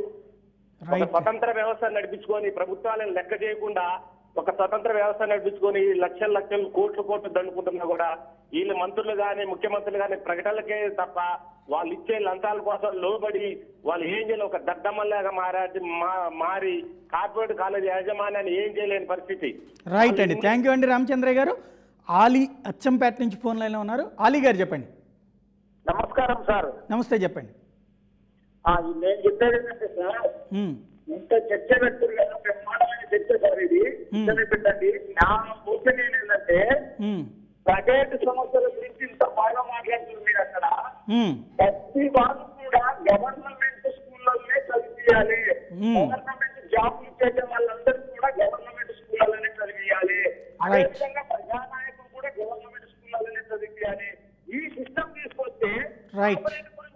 ఒక రైట్ స్వతంత్ర వ్యవస్థ నడిపించుకొని ప్రభుత్వాలను లెక్క చేయకుండా ఒక స్వతంత్ర వ్యవస్థ నడిపించుకొని లక్షల లక్షలు కోట్లు కోట్లు దండుకుంటున్నా కూడా వీళ్ళు మంత్రులు కానీ ముఖ్యమంత్రులు కానీ ప్రకటనలకే తప్ప వాళ్ళు ఇచ్చే లంచాల కోసం లోబడి వాళ్ళు ఏం చేయలేదు ఒక దద్దమ్మలాగా మారా మా- మారి కార్పొరేట్ కాలేజీ యాజమాన్యాన్ని ఏం చేయలేని పరిస్థితి రైట్ అండి థ్యాంక్ యూ అండి రామచంద్రయ్య గారు ఆలీ అచ్చంపేట నుంచి ఫోన్ లైన్లో ఉన్నారు ఆలీ గారు చెప్పండి నమస్కారం సార్ నమస్తే చెప్పండి ఆ, నేను చెప్పేది ఏంటంటే సార్ ఉమ్, ఇంత చర్చ పెడుతున్నారు కదా బ్రహ్మాండమైన చర్చ సార్ ఇది ఇంటనే పెట్టండి నా ఒపీనియన్ ఏంటంటే ఉమ్, ప్రైవేట్ సంస్థల గురించి ఇంత బాగా మాట్లాడుతున్నారు మీరు అక్కడ ఉమ్, ప్రతి వాళ్ళు కూడా గవర్నమెంట్ స్కూళ్ళలోనే చదివియాలి Hmm. గవర్నమెంట్ జాబ్లు చేసే వాళ్ళందరూ కూడా గవర్నమెంట్ స్కూళ్ళలోనే చదివియాలి అదేవిధంగా ప్రజానాయకులు కూడా గవర్నమెంట్ స్కూళ్ళలోనే చదివియాలి ఈ సిస్టమ్ తీసుకొస్తే Right. corporate గురించి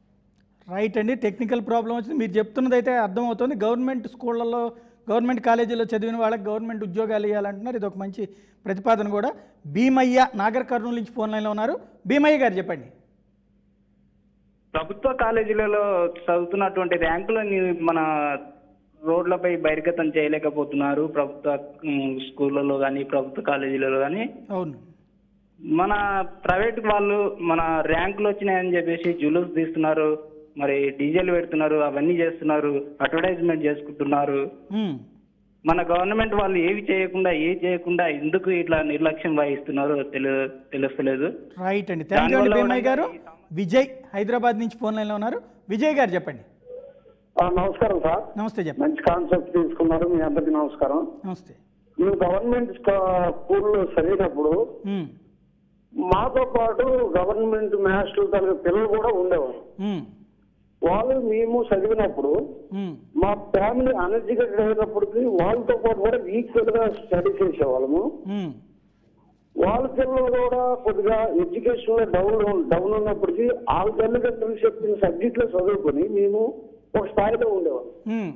రైట్ అండి టెక్నికల్ ప్రాబ్లం వచ్చింది మీరు చెప్తున్నది అయితే అర్థమవుతుంది గవర్నమెంట్ స్కూళ్ళల్లో గవర్నమెంట్ కాలేజీలో చదివిన వాళ్ళకి గవర్నమెంట్ ఉద్యోగాలు ఇవ్వాలంటున్నారు ఇది ఒక మంచి ప్రతిపాదన కూడా భీమయ్య నాగర్ కర్నూలు నుంచి ఫోన్ లైన్లో ఉన్నారు భీమయ్య గారు చెప్పండి ప్రభుత్వ కాలేజీలలో చదువుతున్నటువంటి ర్యాంకులని మన రోడ్లపై బహిర్గతం చేయలేకపోతున్నారు ప్రభుత్వ ఉమ్, స్కూళ్ళలో కానీ ప్రభుత్వ కాలేజీలలో కానీ అవును మన ప్రైవేట్ వాళ్ళు మన ర్యాంకులు వచ్చినాయని చెప్పేసి జులూస్ తీస్తున్నారు మరి డీజేలు పెడుతున్నారు అవన్నీ చేస్తున్నారు అడ్వర్టైజ్మెంట్ చేసుకుంటున్నారు ఉమ్. మన గవర్నమెంట్ వాళ్ళు ఏవి చేయకుండా ఏ చేయకుండా ఎందుకు ఇట్లా నిర్లక్ష్యం వహిస్తున్నారో తెలు తెలుస్తలేదు రైట్ అండి థ్యాంక్ యూ అండి దానివల్ల భీమయ్య గారు విజయ్ హైదరాబాద్ నుంచి ఫోన్ లైన్లో ఉన్నారు విజయ్ గారు చెప్పండి నమస్కారం సార్ నమస్తే చెప్పండి మంచి కాన్సెప్ట్ తీసుకున్నారు మీ అందరికి నమస్కారం నమస్తే మేము గవర్నమెంట్ స్కూల్లో చదివినప్పుడు ఉమ్. మాతో పాటు గవర్నమెంట్ మాస్టర్లు తరగతి పిల్లలు కూడా ఉండేవారు ఉమ్. వాళ్ళు మేము చదివినప్పుడు ఉమ్. మా ఫ్యామిలీ అనర్జికేటెడ్ అయినప్పటికీ వాళ్ళతో పాటు కూడా ఈక్వల్ గా స్టడీ చేసేవాళ్ళము ఉమ్. వాళ్ళ పిల్లలు కూడా కొద్దిగా ఎడ్యుకేషన్ లో డౌన్ డౌన్ ఉన్నప్పటికీ వాళ్ళ తల్లిదండ్రులు చెప్పిన సబ్జెక్ట్ లో చదువుకొని మేము ఒక స్థాయిలో ఉండేవాళ్ళం ఉమ్.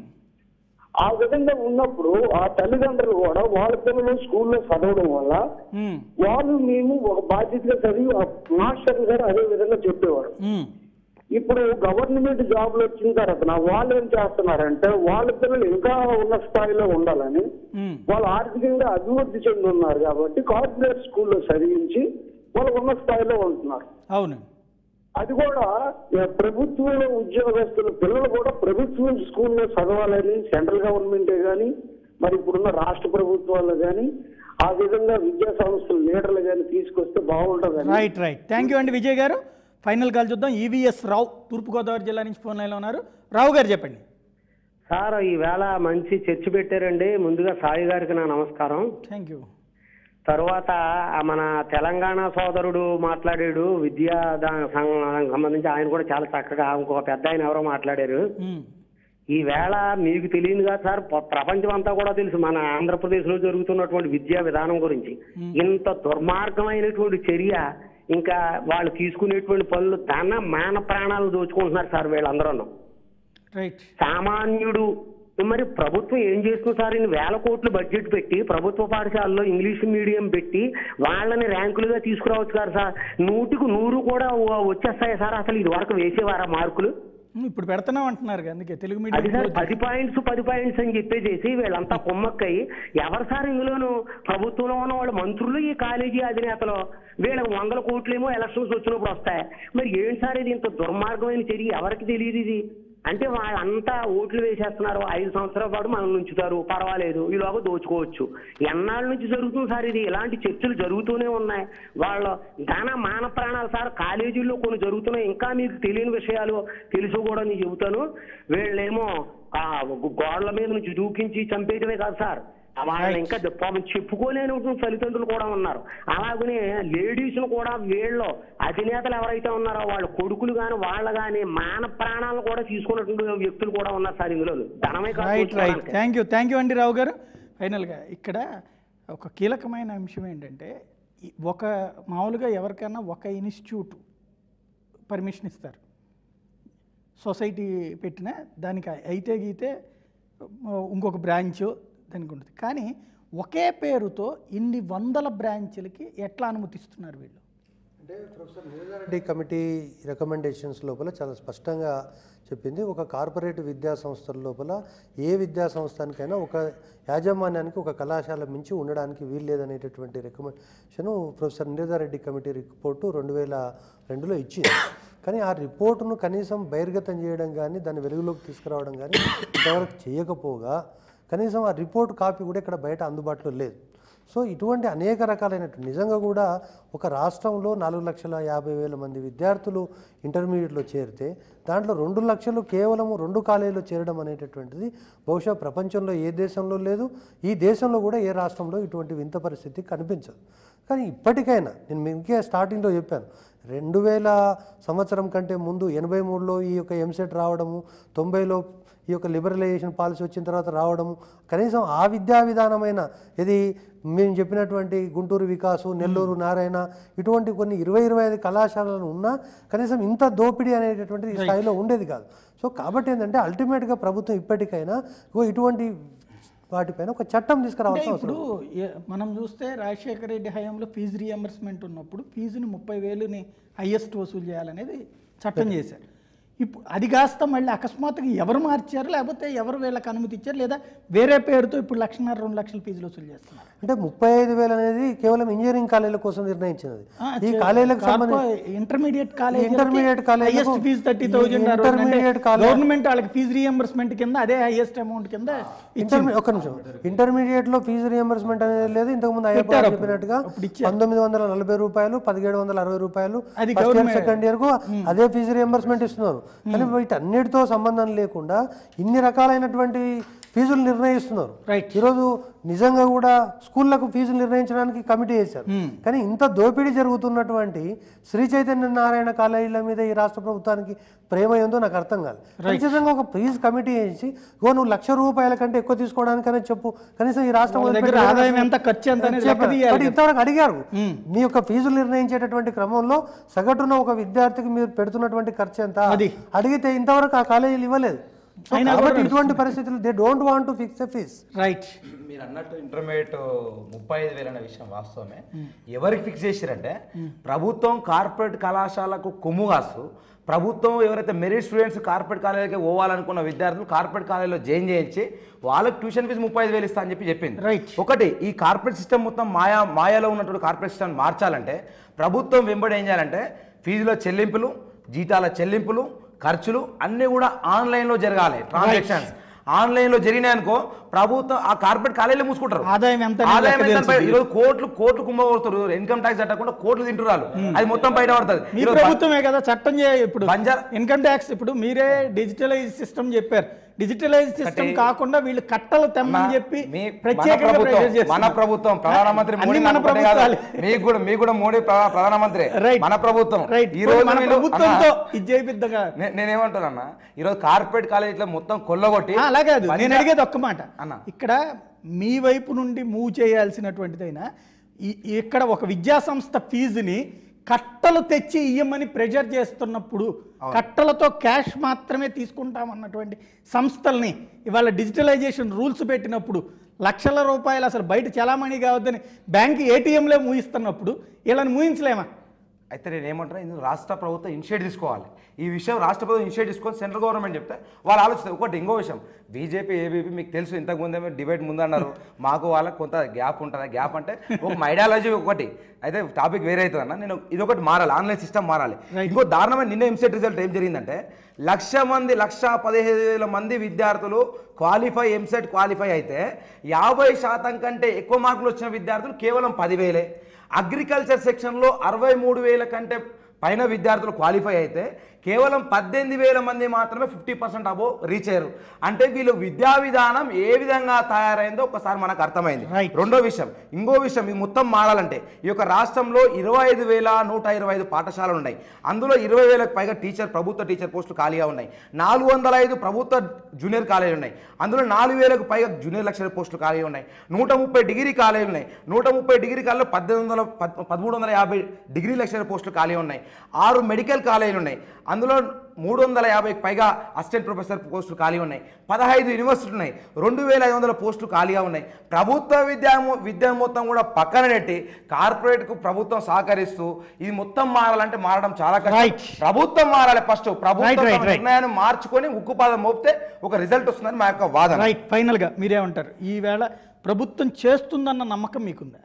ఆ విధంగా ఉన్నప్పుడు ఆ తల్లిదండ్రులు కూడా వాళ్ళ పిల్లలు స్కూల్లో చదవడం వల్ల ఉమ్. వాళ్ళు మేము ఒక బాధ్యతగా చదివి ఆ మాస్టర్లు గారు అదే విధంగా చెప్పేవారు ఉమ్. ఇప్పుడు గవర్నమెంట్ జాబ్లు వచ్చిన తర్వాత నా వాళ్ళు ఏం చేస్తున్నారంటే వాళ్ళ పిల్లలు ఇంకా ఉన్న స్థాయిలో ఉండాలని ఉమ్. వాళ్ళు ఆర్థికంగా అభివృద్ధి చెంది ఉన్నారు కాబట్టి కార్పొరేట్ స్కూల్లో చదివించి వాళ్ళు ఉన్న స్థాయిలో ఉంటున్నారు అవును అది కూడా ఏ, ప్రభుత్వ ఉద్యోగస్తుల పిల్లలు కూడా ప్రభుత్వ స్కూల్లో చదవాలని సెంట్రల్ గవర్నమెంటే కానీ మరి ఇప్పుడున్న రాష్ట్ర ప్రభుత్వాలు కానీ ఆ విధంగా విద్యా సంస్థల లీడర్లు కానీ తీసుకొస్తే బాగుంటుందని రైట్ రైట్ థ్యాంక్ యూ అండి విజయ్ గారు ఫైనల్ కాల్ చూద్దాం ఈవీఎస్ రావు తూర్పుగోదావరి జిల్లా నుంచి ఫోన్ లైన్లో ఉన్నారు రావు గారు చెప్పండి సార్ ఈవేళ మంచి చర్చ పెట్టారండి ముందుగా సాయి గారికి నా నమస్కారం థ్యాంక్ యూ తర్వాత ఆ మన తెలంగాణ సోదరుడు మాట్లాడాడు విద్యా దా- సం- సంబంధించి ఆయన కూడా చాలా చక్కగా ఇంకొక పెద్ద ఆయన ఎవరో మాట్లాడారు ఉమ్. ఈ వేళ మీకు తెలియదు కదా సార్ ప్ర- ప్రపంచం అంతా కూడా తెలుసు మన ఆంధ్రప్రదేశ్ లో జరుగుతున్నటువంటి విద్యా విధానం గురించి ఇంత దుర్మార్గమైనటువంటి చర్య ఇంకా వాళ్ళు తీసుకునేటువంటి పనులు ధన మాన ప్రాణాలు దోచుకుంటున్నారు సార్ వీళ్ళందరూ రైట్ సామాన్యుడు మరి ప్రభుత్వం ఏం చేస్తుంది సార్ ఇన్ని వేల కోట్లు బడ్జెట్ పెట్టి ప్రభుత్వ పాఠశాలలో ఇంగ్లీష్ మీడియం పెట్టి వాళ్ళని ర్యాంకులుగా తీసుకురావచ్చు కదా సార్ నూటికి నూరు కూడా వ- వచ్చేస్తాయి సార్ అసలు ఇది వరకు వేసేవారా మార్కులు ఉమ్, ఇప్పుడు పెడుతున్నాం అంటున్నారు కదా, అందుకే తెలుగు అది సార్ మీడియం పది పాయింట్స్ పది పాయింట్స్ అని చెప్పేసి వీళ్ళంతా కుమ్మక్కయి ఎవరు సార్ ఇందులోను ప్రభుత్వంలో ఉన్న వాళ్ళ మంత్రులు ఈ కాలేజీ అధినేతలు వీళ్ళకి వందల కోట్లేమో ఎలక్షన్స్ వచ్చినప్పుడు వస్తాయి మరి ఏంటి సార్ ఇది ఇంత దుర్మార్గమైన చర్య ఎవరికి తెలియదు ఇది అంటే వాళ్ళంతా ఓట్లు వేసేస్తున్నారు ఐదు సంవత్సరాల పాటు మనం ఉంచుతారు పర్వాలేదు ఈలోగా దోచుకోవచ్చు ఎన్నాళ్ళ నుంచి జరుగుతుంది సార్ ఇది ఇలాంటి చర్చలు జరుగుతూనే ఉన్నాయి వాళ్ళ ధన మాన ప్రాణాలు సార్ కాలేజీల్లో కొన్ని జరుగుతున్నాయి ఇంకా మీకు తెలియని విషయాలు తెలుసు కూడా నేను చెబుతాను వీళ్ళేమో ఆ గోడల మీద నుంచి దూకించి చంపేయడమే కాదు సార్ వాళ్ళని ఇంకా పాపం చెప్పుకోలేని తల్లిదండ్రులు కూడా ఉన్నారు అలాగనే లేడీస్ కూడా వీళ్ళు అధినేతలు ఎవరైతే ఉన్నారో వాళ్ళ కొడుకులు గాని వాళ్ళ గాని మాన ప్రాణాలను కూడా తీసుకున్నటువంటి వ్యక్తులు కూడా ఉన్నారు సార్ ఇందులో ధనమే కాదు రైట్ రైట్ దోచుకోవడానికి. థ్యాంక్ యూ థ్యాంక్ యూ అండి రావు గారు ఫైనల్గా ఇక్కడ ఒక కీలకమైన అంశం ఏంటంటే ఈ ఒక మామూలుగా ఎవరికైనా ఒక ఇన్స్టిట్యూట్ పర్మిషన్ ఇస్తారు సొసైటీ పెట్టిన దానికి అయితే గీతే ఇంకొక బ్రాంచ్ దానికి ఉంటుంది కానీ ఒకే పేరుతో ఇన్ని వందల బ్రాంచ్లకి ఎట్లా అనుమతిస్తున్నారు వీళ్ళు అంటే ప్రొఫెసర్ రెడ్డి కమిటీ రికమెండేషన్స్ లోపల చాలా స్పష్టంగా చెప్పింది ఒక కార్పొరేట్ విద్యా సంస్థల లోపల ఏ విద్యా సంస్థానికైనా ఒక యాజమాన్యానికి ఒక కళాశాల మించి ఉండడానికి వీల్లేదనేటటువంటి recommendation professor Reddy committee report రెండు వేల రెండులో ఇచ్చింది కానీ ఆ రిపోర్టును కనీసం బహిర్గతం చేయడం కానీ దాన్ని వెలుగులోకి తీసుకురావడం కానీ ఇంతవరకు చేయకపోగా కనీసం ఆ రిపోర్ట్ కాపీ కూడా ఇక్కడ బయట అందుబాటులో లేదు సో ఇటువంటి అనేక రకాలైనటువంటి నిజంగా కూడా ఒక రాష్ట్రంలో నాలుగు లక్షల యాభై వేల మంది విద్యార్థులు ఇంటర్మీడియట్లో చేరితే దాంట్లో రెండు లక్షలు కేవలం రెండు కాలేజీలో చేరడం అనేటటువంటిది బహుశా ప్రపంచంలో ఏ దేశంలో లేదు ఈ దేశంలో కూడా ఏ రాష్ట్రంలో ఇటువంటి వింత పరిస్థితి కనిపించదు కానీ ఇప్పటికైనా నేను మీకే స్టార్టింగ్లో చెప్పాను రెండు వేల సంవత్సరం కంటే ముందు ఎనభై మూడులో ఈ యొక్క ఎంసెట్ రావడము తొంభైలో ఈ యొక్క లిబరలైజేషన్ పాలసీ వచ్చిన తర్వాత రావడము కనీసం ఆ విద్యా విధానమైన ఇది మేము చెప్పినటువంటి గుంటూరు వికాసు నెల్లూరు నారాయణ ఇటువంటి కొన్ని ఇరవై ఇరవై ఐదు కళాశాలలు ఉన్నా కనీసం ఇంత దోపిడీ అనేటటువంటిది ఈ స్థాయిలో ఉండేది కాదు సో కాబట్టి ఏంటంటే అల్టిమేట్గా ప్రభుత్వం ఇప్పటికైనా ఇగో ఇటువంటి వాటిపైన ఒక చట్టం అంటే తీసుకురావాల్సిన ఇప్పుడు అవసరం ఏ- మనం చూస్తే రాజశేఖర రెడ్డి హయాంలో ఫీజు రియంబర్స్మెంట్ ఉన్నప్పుడు ఫీజుని ముప్పై వేలుని హైయెస్ట్ వసూలు చేయాలనేది చట్టం చేశారు ఇప్పుడు అది కాస్త మళ్ళీ అకస్మాత్తుగా ఎవరు మార్చారు లేకపోతే ఎవరు వీళ్ళకి అనుమతి ఇచ్చారు లేదా వేరే పేరుతో ఇప్పుడు లక్షన్నర రెండు లక్షల ఫీజులు వసూలు చేస్తున్నారు అంటే ముప్పై ఐదు వేలు అనేది కేవలం ఇంజనీరింగ్ కాలేజీల కోసం నిర్ణయించినది ఆ, ఈ చే- కాలేజీలకు కార్పొ- సంబంధించి ఇంటర్మీడియట్ కాలేజ్ ఇంటర్మీడియట్ కాలేజీలకు హైయెస్ట్ ఫీజు థర్టీ ఈ థౌజండ్ ఇంటర్మీడియట్ కాలేజ్ గవర్నమెంట్ వాళ్ళకి ఫీజు రియంబర్స్మెంట్ కింద అదే హైయెస్ట్ అమౌంట్ కింద ఇంటర్మీ ఒక నిమిషం ఇంటర్మీడియట్ లో ఫీజు రియంబర్స్మెంట్ అనేది లేదు ఇంతకుముందు అయ్యప్ప పెట్టారు గారు అప్పుడు. చెప్పినట్టుగా అప్పుడు ఇచ్చారు. పంతొమ్మిది వందల నలభై రూపాయలు పదిహేడు వందల అరవై రూపాయలు అది first year government- second year కు అదే ఫీజు రియంబర్స్మెంట్ ఇస్తున్నారు కానీ వీటన్నిటితో సంబంధం లేకుండా ఇన్ని రకాలైనటువంటి ఫీజులు నిర్ణయిస్తున్నారు Right. ఈరోజు నిజంగా కూడా స్కూళ్ళకు ఫీజులు నిర్ణయించడానికి కమిటీ చేశారు కానీ ఇంత దోపిడీ జరుగుతున్నటువంటి శ్రీ చైతన్య నారాయణ కాలేజీల మీద ఈ రాష్ట్ర ప్రభుత్వానికి ప్రేమ ఏందో నాకు అర్థం కాదు ఖచ్చితంగా ఒక ఫీజు కమిటీ చేసి ఓ నువ్వు లక్ష రూపాయల కంటే ఎక్కువ తీసుకోవడానికనే చెప్పు కనీసం ఈ రాష్ట్రం వాళ్ళ దగ్గర వదిలిపెట్టి ఆదాయం ఎంత ఖర్చు ఎంత అనేది లెక్క చెప్పారు. తీయాలి బట్ ఇంతవరకు అడిగారు మీ యొక్క ఫీజులు నిర్ణయించేటటువంటి క్రమంలో సగటున ఒక విద్యార్థికి మీరు పెడుతున్నటువంటి ఖర్చు ఎంత అది. అడిగితే ఇంతవరకు ఆ కాలేజీలు ఇవ్వలేదు సో అయినా కాబట్టి కూడా ఇటువంటి పరిస్థితులు they don't want to fix a fees right మీరు అన్నట్టు ఇంటర్మీడియట్ ముప్పై ఐదు వేలు అనే విషయం వాస్తవమే ఎవరికి ఫిక్స్ చేశారంటే ప్రభుత్వం కార్పొరేట్ కళాశాలకు కొమ్ము కాస్తూ ప్రభుత్వం ఎవరైతే మెరిట్ స్టూడెంట్స్ కార్పొరేట్ కాలేజీకి పోవాలనుకున్న విద్యార్థులు కార్పొరేట్ కాలేజీలో జాయిన్ చేయించి వాళ్ళకి ట్యూషన్ ఫీజు ముప్పై ఐదు వేలు ఇస్తా అని చెప్పి చెప్పింది Right. ఒకటి ఈ కార్పొరేట్ సిస్టమ్ మొత్తం మాయా మాయాలో ఉన్నటువంటి కార్పొరేట్ సిస్టమ్ మార్చాలంటే ప్రభుత్వం వెంబడి ఏం చేయాలంటే ఫీజుల చెల్లింపులు జీతాల చెల్లింపులు ఖర్చులు అన్నీ కూడా ఆన్లైన్లో జరగాలి ట్రాన్సాక్షన్స్ ఆన్లైన్లో జరిగినాయనుకో ప్రభుత్వం ఆ కార్పొరేట్ కాలేజీలు మూసుకుంటారు ఆదాయం ఎంత అనేది ఆదాయం లెక్క ఎంత తెలుస్తుంది. ఈరోజు కోట్లు కోట్లు కుంభకొడతారు ఇన్కమ్ ట్యాక్స్ కట్టకుండా కోట్లు తింటున్నారు అది మొత్తం బయట పడుతుంది మీ ఈరోజు ప్రభుత్వమే కదా చట్టం చే ఇప్పుడు బంజారా- ఇన్కమ్ ట్యాక్స్ ఇప్పుడు మీరే డిజిటలైజ్ సిస్టమ్ చెప్పారు డిజిటలైజ్ సిస్టమ్ కాకుండా వీళ్ళు కట్టలు తెమ్మని చెప్పి మీ- మన ప్రత్యేకంగా ప్రభుత్వం pressure చేస్తున్నారు. మన ప్రభుత్వం ప్రధానమంత్రి అన్ని మోడీ మన నాకు ఒకటే కాదు. ప్రభుత్వాలే. మీకు కూడా మీకు కూడా మోడీ ప్ర- ప్రధానమంత్రి రైట్ మన ప్రభుత్వం రైట్ ఈ రోజు మన వీళ్ళు- ప్రభుత్వంతో అన్నా, ఇది చేపిద్దగా నే- నేనేమంటానన్నా ఈరోజు కార్పొరేట్ కాలేజీలో మొత్తం కొల్లగొట్టి ఆ, అలా కాదు నేను పంజాబ్- అడిగేది ఒక్క మాట అన్న. ఇక్కడ మీ వైపు నుండి మూవ్ చేయాల్సినటువంటిదైనా ఈ- ఇక్కడ ఒక విద్యా సంస్థ ఫీజుని కట్టలు తెచ్చి ఇయ్యమని ప్రెజర్ చేస్తున్నప్పుడు కట్టలతో క్యాష్ మాత్రమే తీసుకుంటామన్నటువంటి సంస్థల్ని ఇవాళ డిజిటలైజేషన్ రూల్స్ పెట్టినప్పుడు లక్షల రూపాయలు అసలు బయట చలామణి కావద్దని బ్యాంక్ ఏటీఎంలే మూయిస్తున్నప్పుడు వీళ్ళని మూయించలేమా అయితే నేను ఏమంటాను ఇందులో రాష్ట్ర ప్రభుత్వం ఇనిషియేట్ తీసుకోవాలి ఈ విషయం రాష్ట్ర ప్రభుత్వం ఇనిషియేట్ తీసుకొని సెంట్రల్ గవర్నమెంట్ చెప్తే వాళ్ళు ఆలోచిస్తారు ఒకటి ఇంకో విషయం బీజేపీ ఏబీపీ మీకు తెలుసు ఇంతకు ముందే డిబేట్ ముందన్నారు మాకు వాళ్ళకి కొంత గ్యాప్ ఉంటుంది గ్యాప్ అంటే ఒక ఐడియాలజీ ఒకటి అయితే టాపిక్ వేరే అవుతుంది అన్న నేను ఇది ఒకటి మారాలి ఆన్లైన్ సిస్టమ్ మారాలి ఇంకో దారుణమైన నిన్న ఎంసెట్ రిజల్ట్ ఏం జరిగిందంటే లక్ష మంది లక్ష పదిహేను వేల మంది విద్యార్థులు క్వాలిఫై ఎంసెట్ క్వాలిఫై అయితే యాభై శాతం కంటే ఎక్కువ మార్కులు వచ్చిన విద్యార్థులు కేవలం పదివేలే అగ్రికల్చర్ సెక్షన్లో అరవై మూడు వేల కంటే పైన విద్యార్థులు క్వాలిఫై అయితే కేవలం పద్దెనిమిది వేల మంది మాత్రమే ఫిఫ్టీ పర్సెంట్ అబో రీచ్ అయ్యారు అంటే వీళ్ళు విద్యా విధానం ఏ విధంగా తయారైందో ఒకసారి మనకు అర్థమైంది Right. రెండో విషయం ఇంకో విషయం ఇది మొత్తం మారాలంటే ఈ యొక్క రాష్ట్రంలో ఇరవై ఐదు వేల నూట ఇరవై ఐదు పాఠశాలలు ఉన్నాయి అందులో ఇరవై వేలకు పైగా టీచర్ ప్రభుత్వ టీచర్ పోస్టులు ఖాళీగా ఉన్నాయి నాలుగు వందల ఐదు ప్రభుత్వ జూనియర్ కాలేజీలు ఉన్నాయి అందులో నాలుగు వేలకు పైగా జూనియర్ లెక్చరర్ పోస్టులు ఖాళీ ఉన్నాయి నూట ముప్పై డిగ్రీ కాలేజీలు ఉన్నాయి నూట ముప్పై డిగ్రీ కాలేజీలో పద్దెనిమిది వందల పద్- పదమూడు వందల యాభై డిగ్రీ లెక్చరర్ పోస్టులు ఖాళీ ఉన్నాయి ఆరు మెడికల్ కాలేజీలు ఉన్నాయి అందులో మూడు వందల యాభైకి పైగా అసిస్టెంట్ ప్రొఫెసర్ పోస్టులు ఖాళీ ఉన్నాయి పదహైదు యూనివర్సిటీలు ఉన్నాయి రెండు వేల ఐదు వందల పోస్టులు ఖాళీగా ఉన్నాయి ప్రభుత్వ విద్యా విద్య మొత్తం కూడా పక్కన పెట్టి కార్పొరేట్కు ప్రభుత్వం సహకరిస్తూ ఇది మొత్తం మారాలంటే మారడం చాలా కష్టం Right. ప్రభుత్వం మారాలి ఫస్ట్ Right, ప్రభుత్వం right, తమ right. నిర్ణయాన్ని మార్చుకొని ఉక్కుపాదం మోపితే ఒక రిజల్ట్ వస్తుందని మా యొక్క వాదన రైట్ ఫైనల్గా మీరేమంటారు ఈవేళ ప్రభుత్వం చేస్తుందన్న నమ్మకం మీకుందా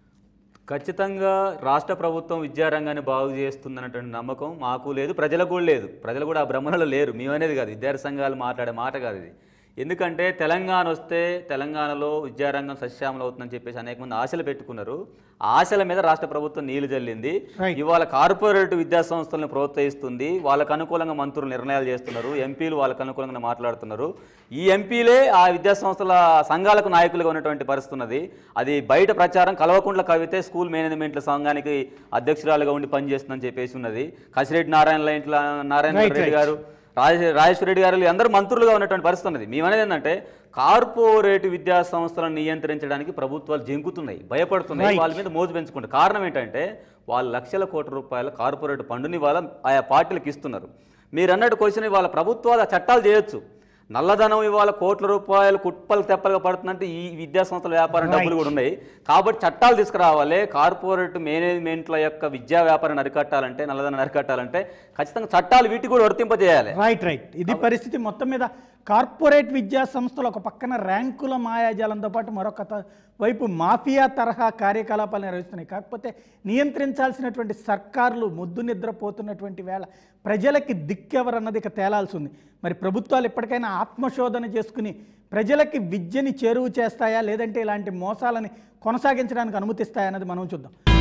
ఖచ్చితంగా రాష్ట్ర ప్రభుత్వం విద్యారంగాన్ని బాగు చేస్తుందన్నటువంటి నమ్మకం మాకు లేదు ప్రజలకు కూడా లేదు ప్రజలు కూడా ఆ భ్రమలలో లేరు మేమనేది కాదు విద్యార్థి సంఘాలు మాట్లాడే మాట కాదు ఇది ఎందుకంటే తెలంగాణ వస్తే తెలంగాణలో విద్యారంగం సస్యామలం అవుతుందని చెప్పేసి అనేక మంది ఆశలు పెట్టుకున్నారు ఆ ఆశల మీద రాష్ట్ర ప్రభుత్వం నీళ్లు జల్లింది Right. ఇవాళ కార్పొరేట్ విద్యా సంస్థలను ప్రోత్సహిస్తుంది వాళ్ళకు అనుకూలంగా మంత్రులు నిర్ణయాలు చేస్తున్నారు ఎంపీలు వాళ్ళకు అనుకూలంగా మాట్లాడుతున్నారు ఈ ఎంపీలే ఆ విద్యా సంస్థల సంఘాలకు నాయకులుగా ఉన్నటువంటి పరిస్థితి ఉన్నది అది బయట ప్రచారం కల్వకుంట్ల కవితే స్కూల్ మేనేజ్మెంట్ల సంఘానికి అధ్యక్షురాలుగా ఉండి పనిచేస్తుందని చెప్పేసి ఉన్నది కసిరెడ్డి నారాయణ ఇంట్లో నారాయణ Right, రెడ్డి right. గారు రాజ రాజేశ్వర రెడ్డి గారు అందరూ మంత్రులుగా ఉన్నటువంటి పరిస్థితి ఉన్నది మేమనేది ఏంటంటే కార్పొరేట్ విద్యా సంస్థలను నియంత్రించడానికి ప్రభుత్వాలు జంకుతున్నాయి భయపడుతున్నాయి Right. వాళ్ళ మీద మోజు పెంచుకుంటారు కారణం ఏంటంటే వాళ్ళు లక్షల కోట్ల రూపాయల కార్పొరేట్ పండుని వాళ్ళ ఆయా పార్టీలకు ఇస్తున్నారు మీరు అన్నట్టు క్వశ్చన్ వాళ్ళ ప్రభుత్వాలు ఆ చట్టాలు చేయొచ్చు నల్లధనం ఇవాళ కోట్ల రూపాయలు కుప్పలు తెప్పలుగా పడుతుందంటే ఈ విద్యా సంస్థల వ్యాపారం డబ్బులు కూడా ఉన్నాయి కాబట్టి చట్టాలు తీసుకురావాలి కార్పొరేట్ మేనేజ్మెంట్ల యొక్క విద్యా వ్యాపారాన్ని అరికట్టాలంటే నల్లధనం అరికట్టాలంటే ఖచ్చితంగా చట్టాలు వీటికి కూడా వర్తింపజేయాలి రైట్ రైట్ ఇది పరిస్థితి మొత్తం మీద కార్పొరేట్ విద్యా సంస్థలు ఒక పక్కన ర్యాంకుల మాయాజాలంతో పాటు మరొక త- వైపు మాఫియా తరహా కార్యకలాపాలు నిర్వహిస్తున్నాయి కాకపోతే నియంత్రించాల్సినటువంటి సర్కార్లు ముద్దు నిద్రపోతున్నటువంటి వేళ ప్రజలకి దిక్కెవరన్నది ఇక తేలాల్సి ఉంది మరి ప్రభుత్వాలు ఎప్పటికైనా ఆత్మశోధన చేసుకుని ప్రజలకి విద్యని చేరువ చేస్తాయా లేదంటే ఇలాంటి మోసాలని కొనసాగించడానికి అనుమతిస్తాయా అన్నది మనం చూద్దాం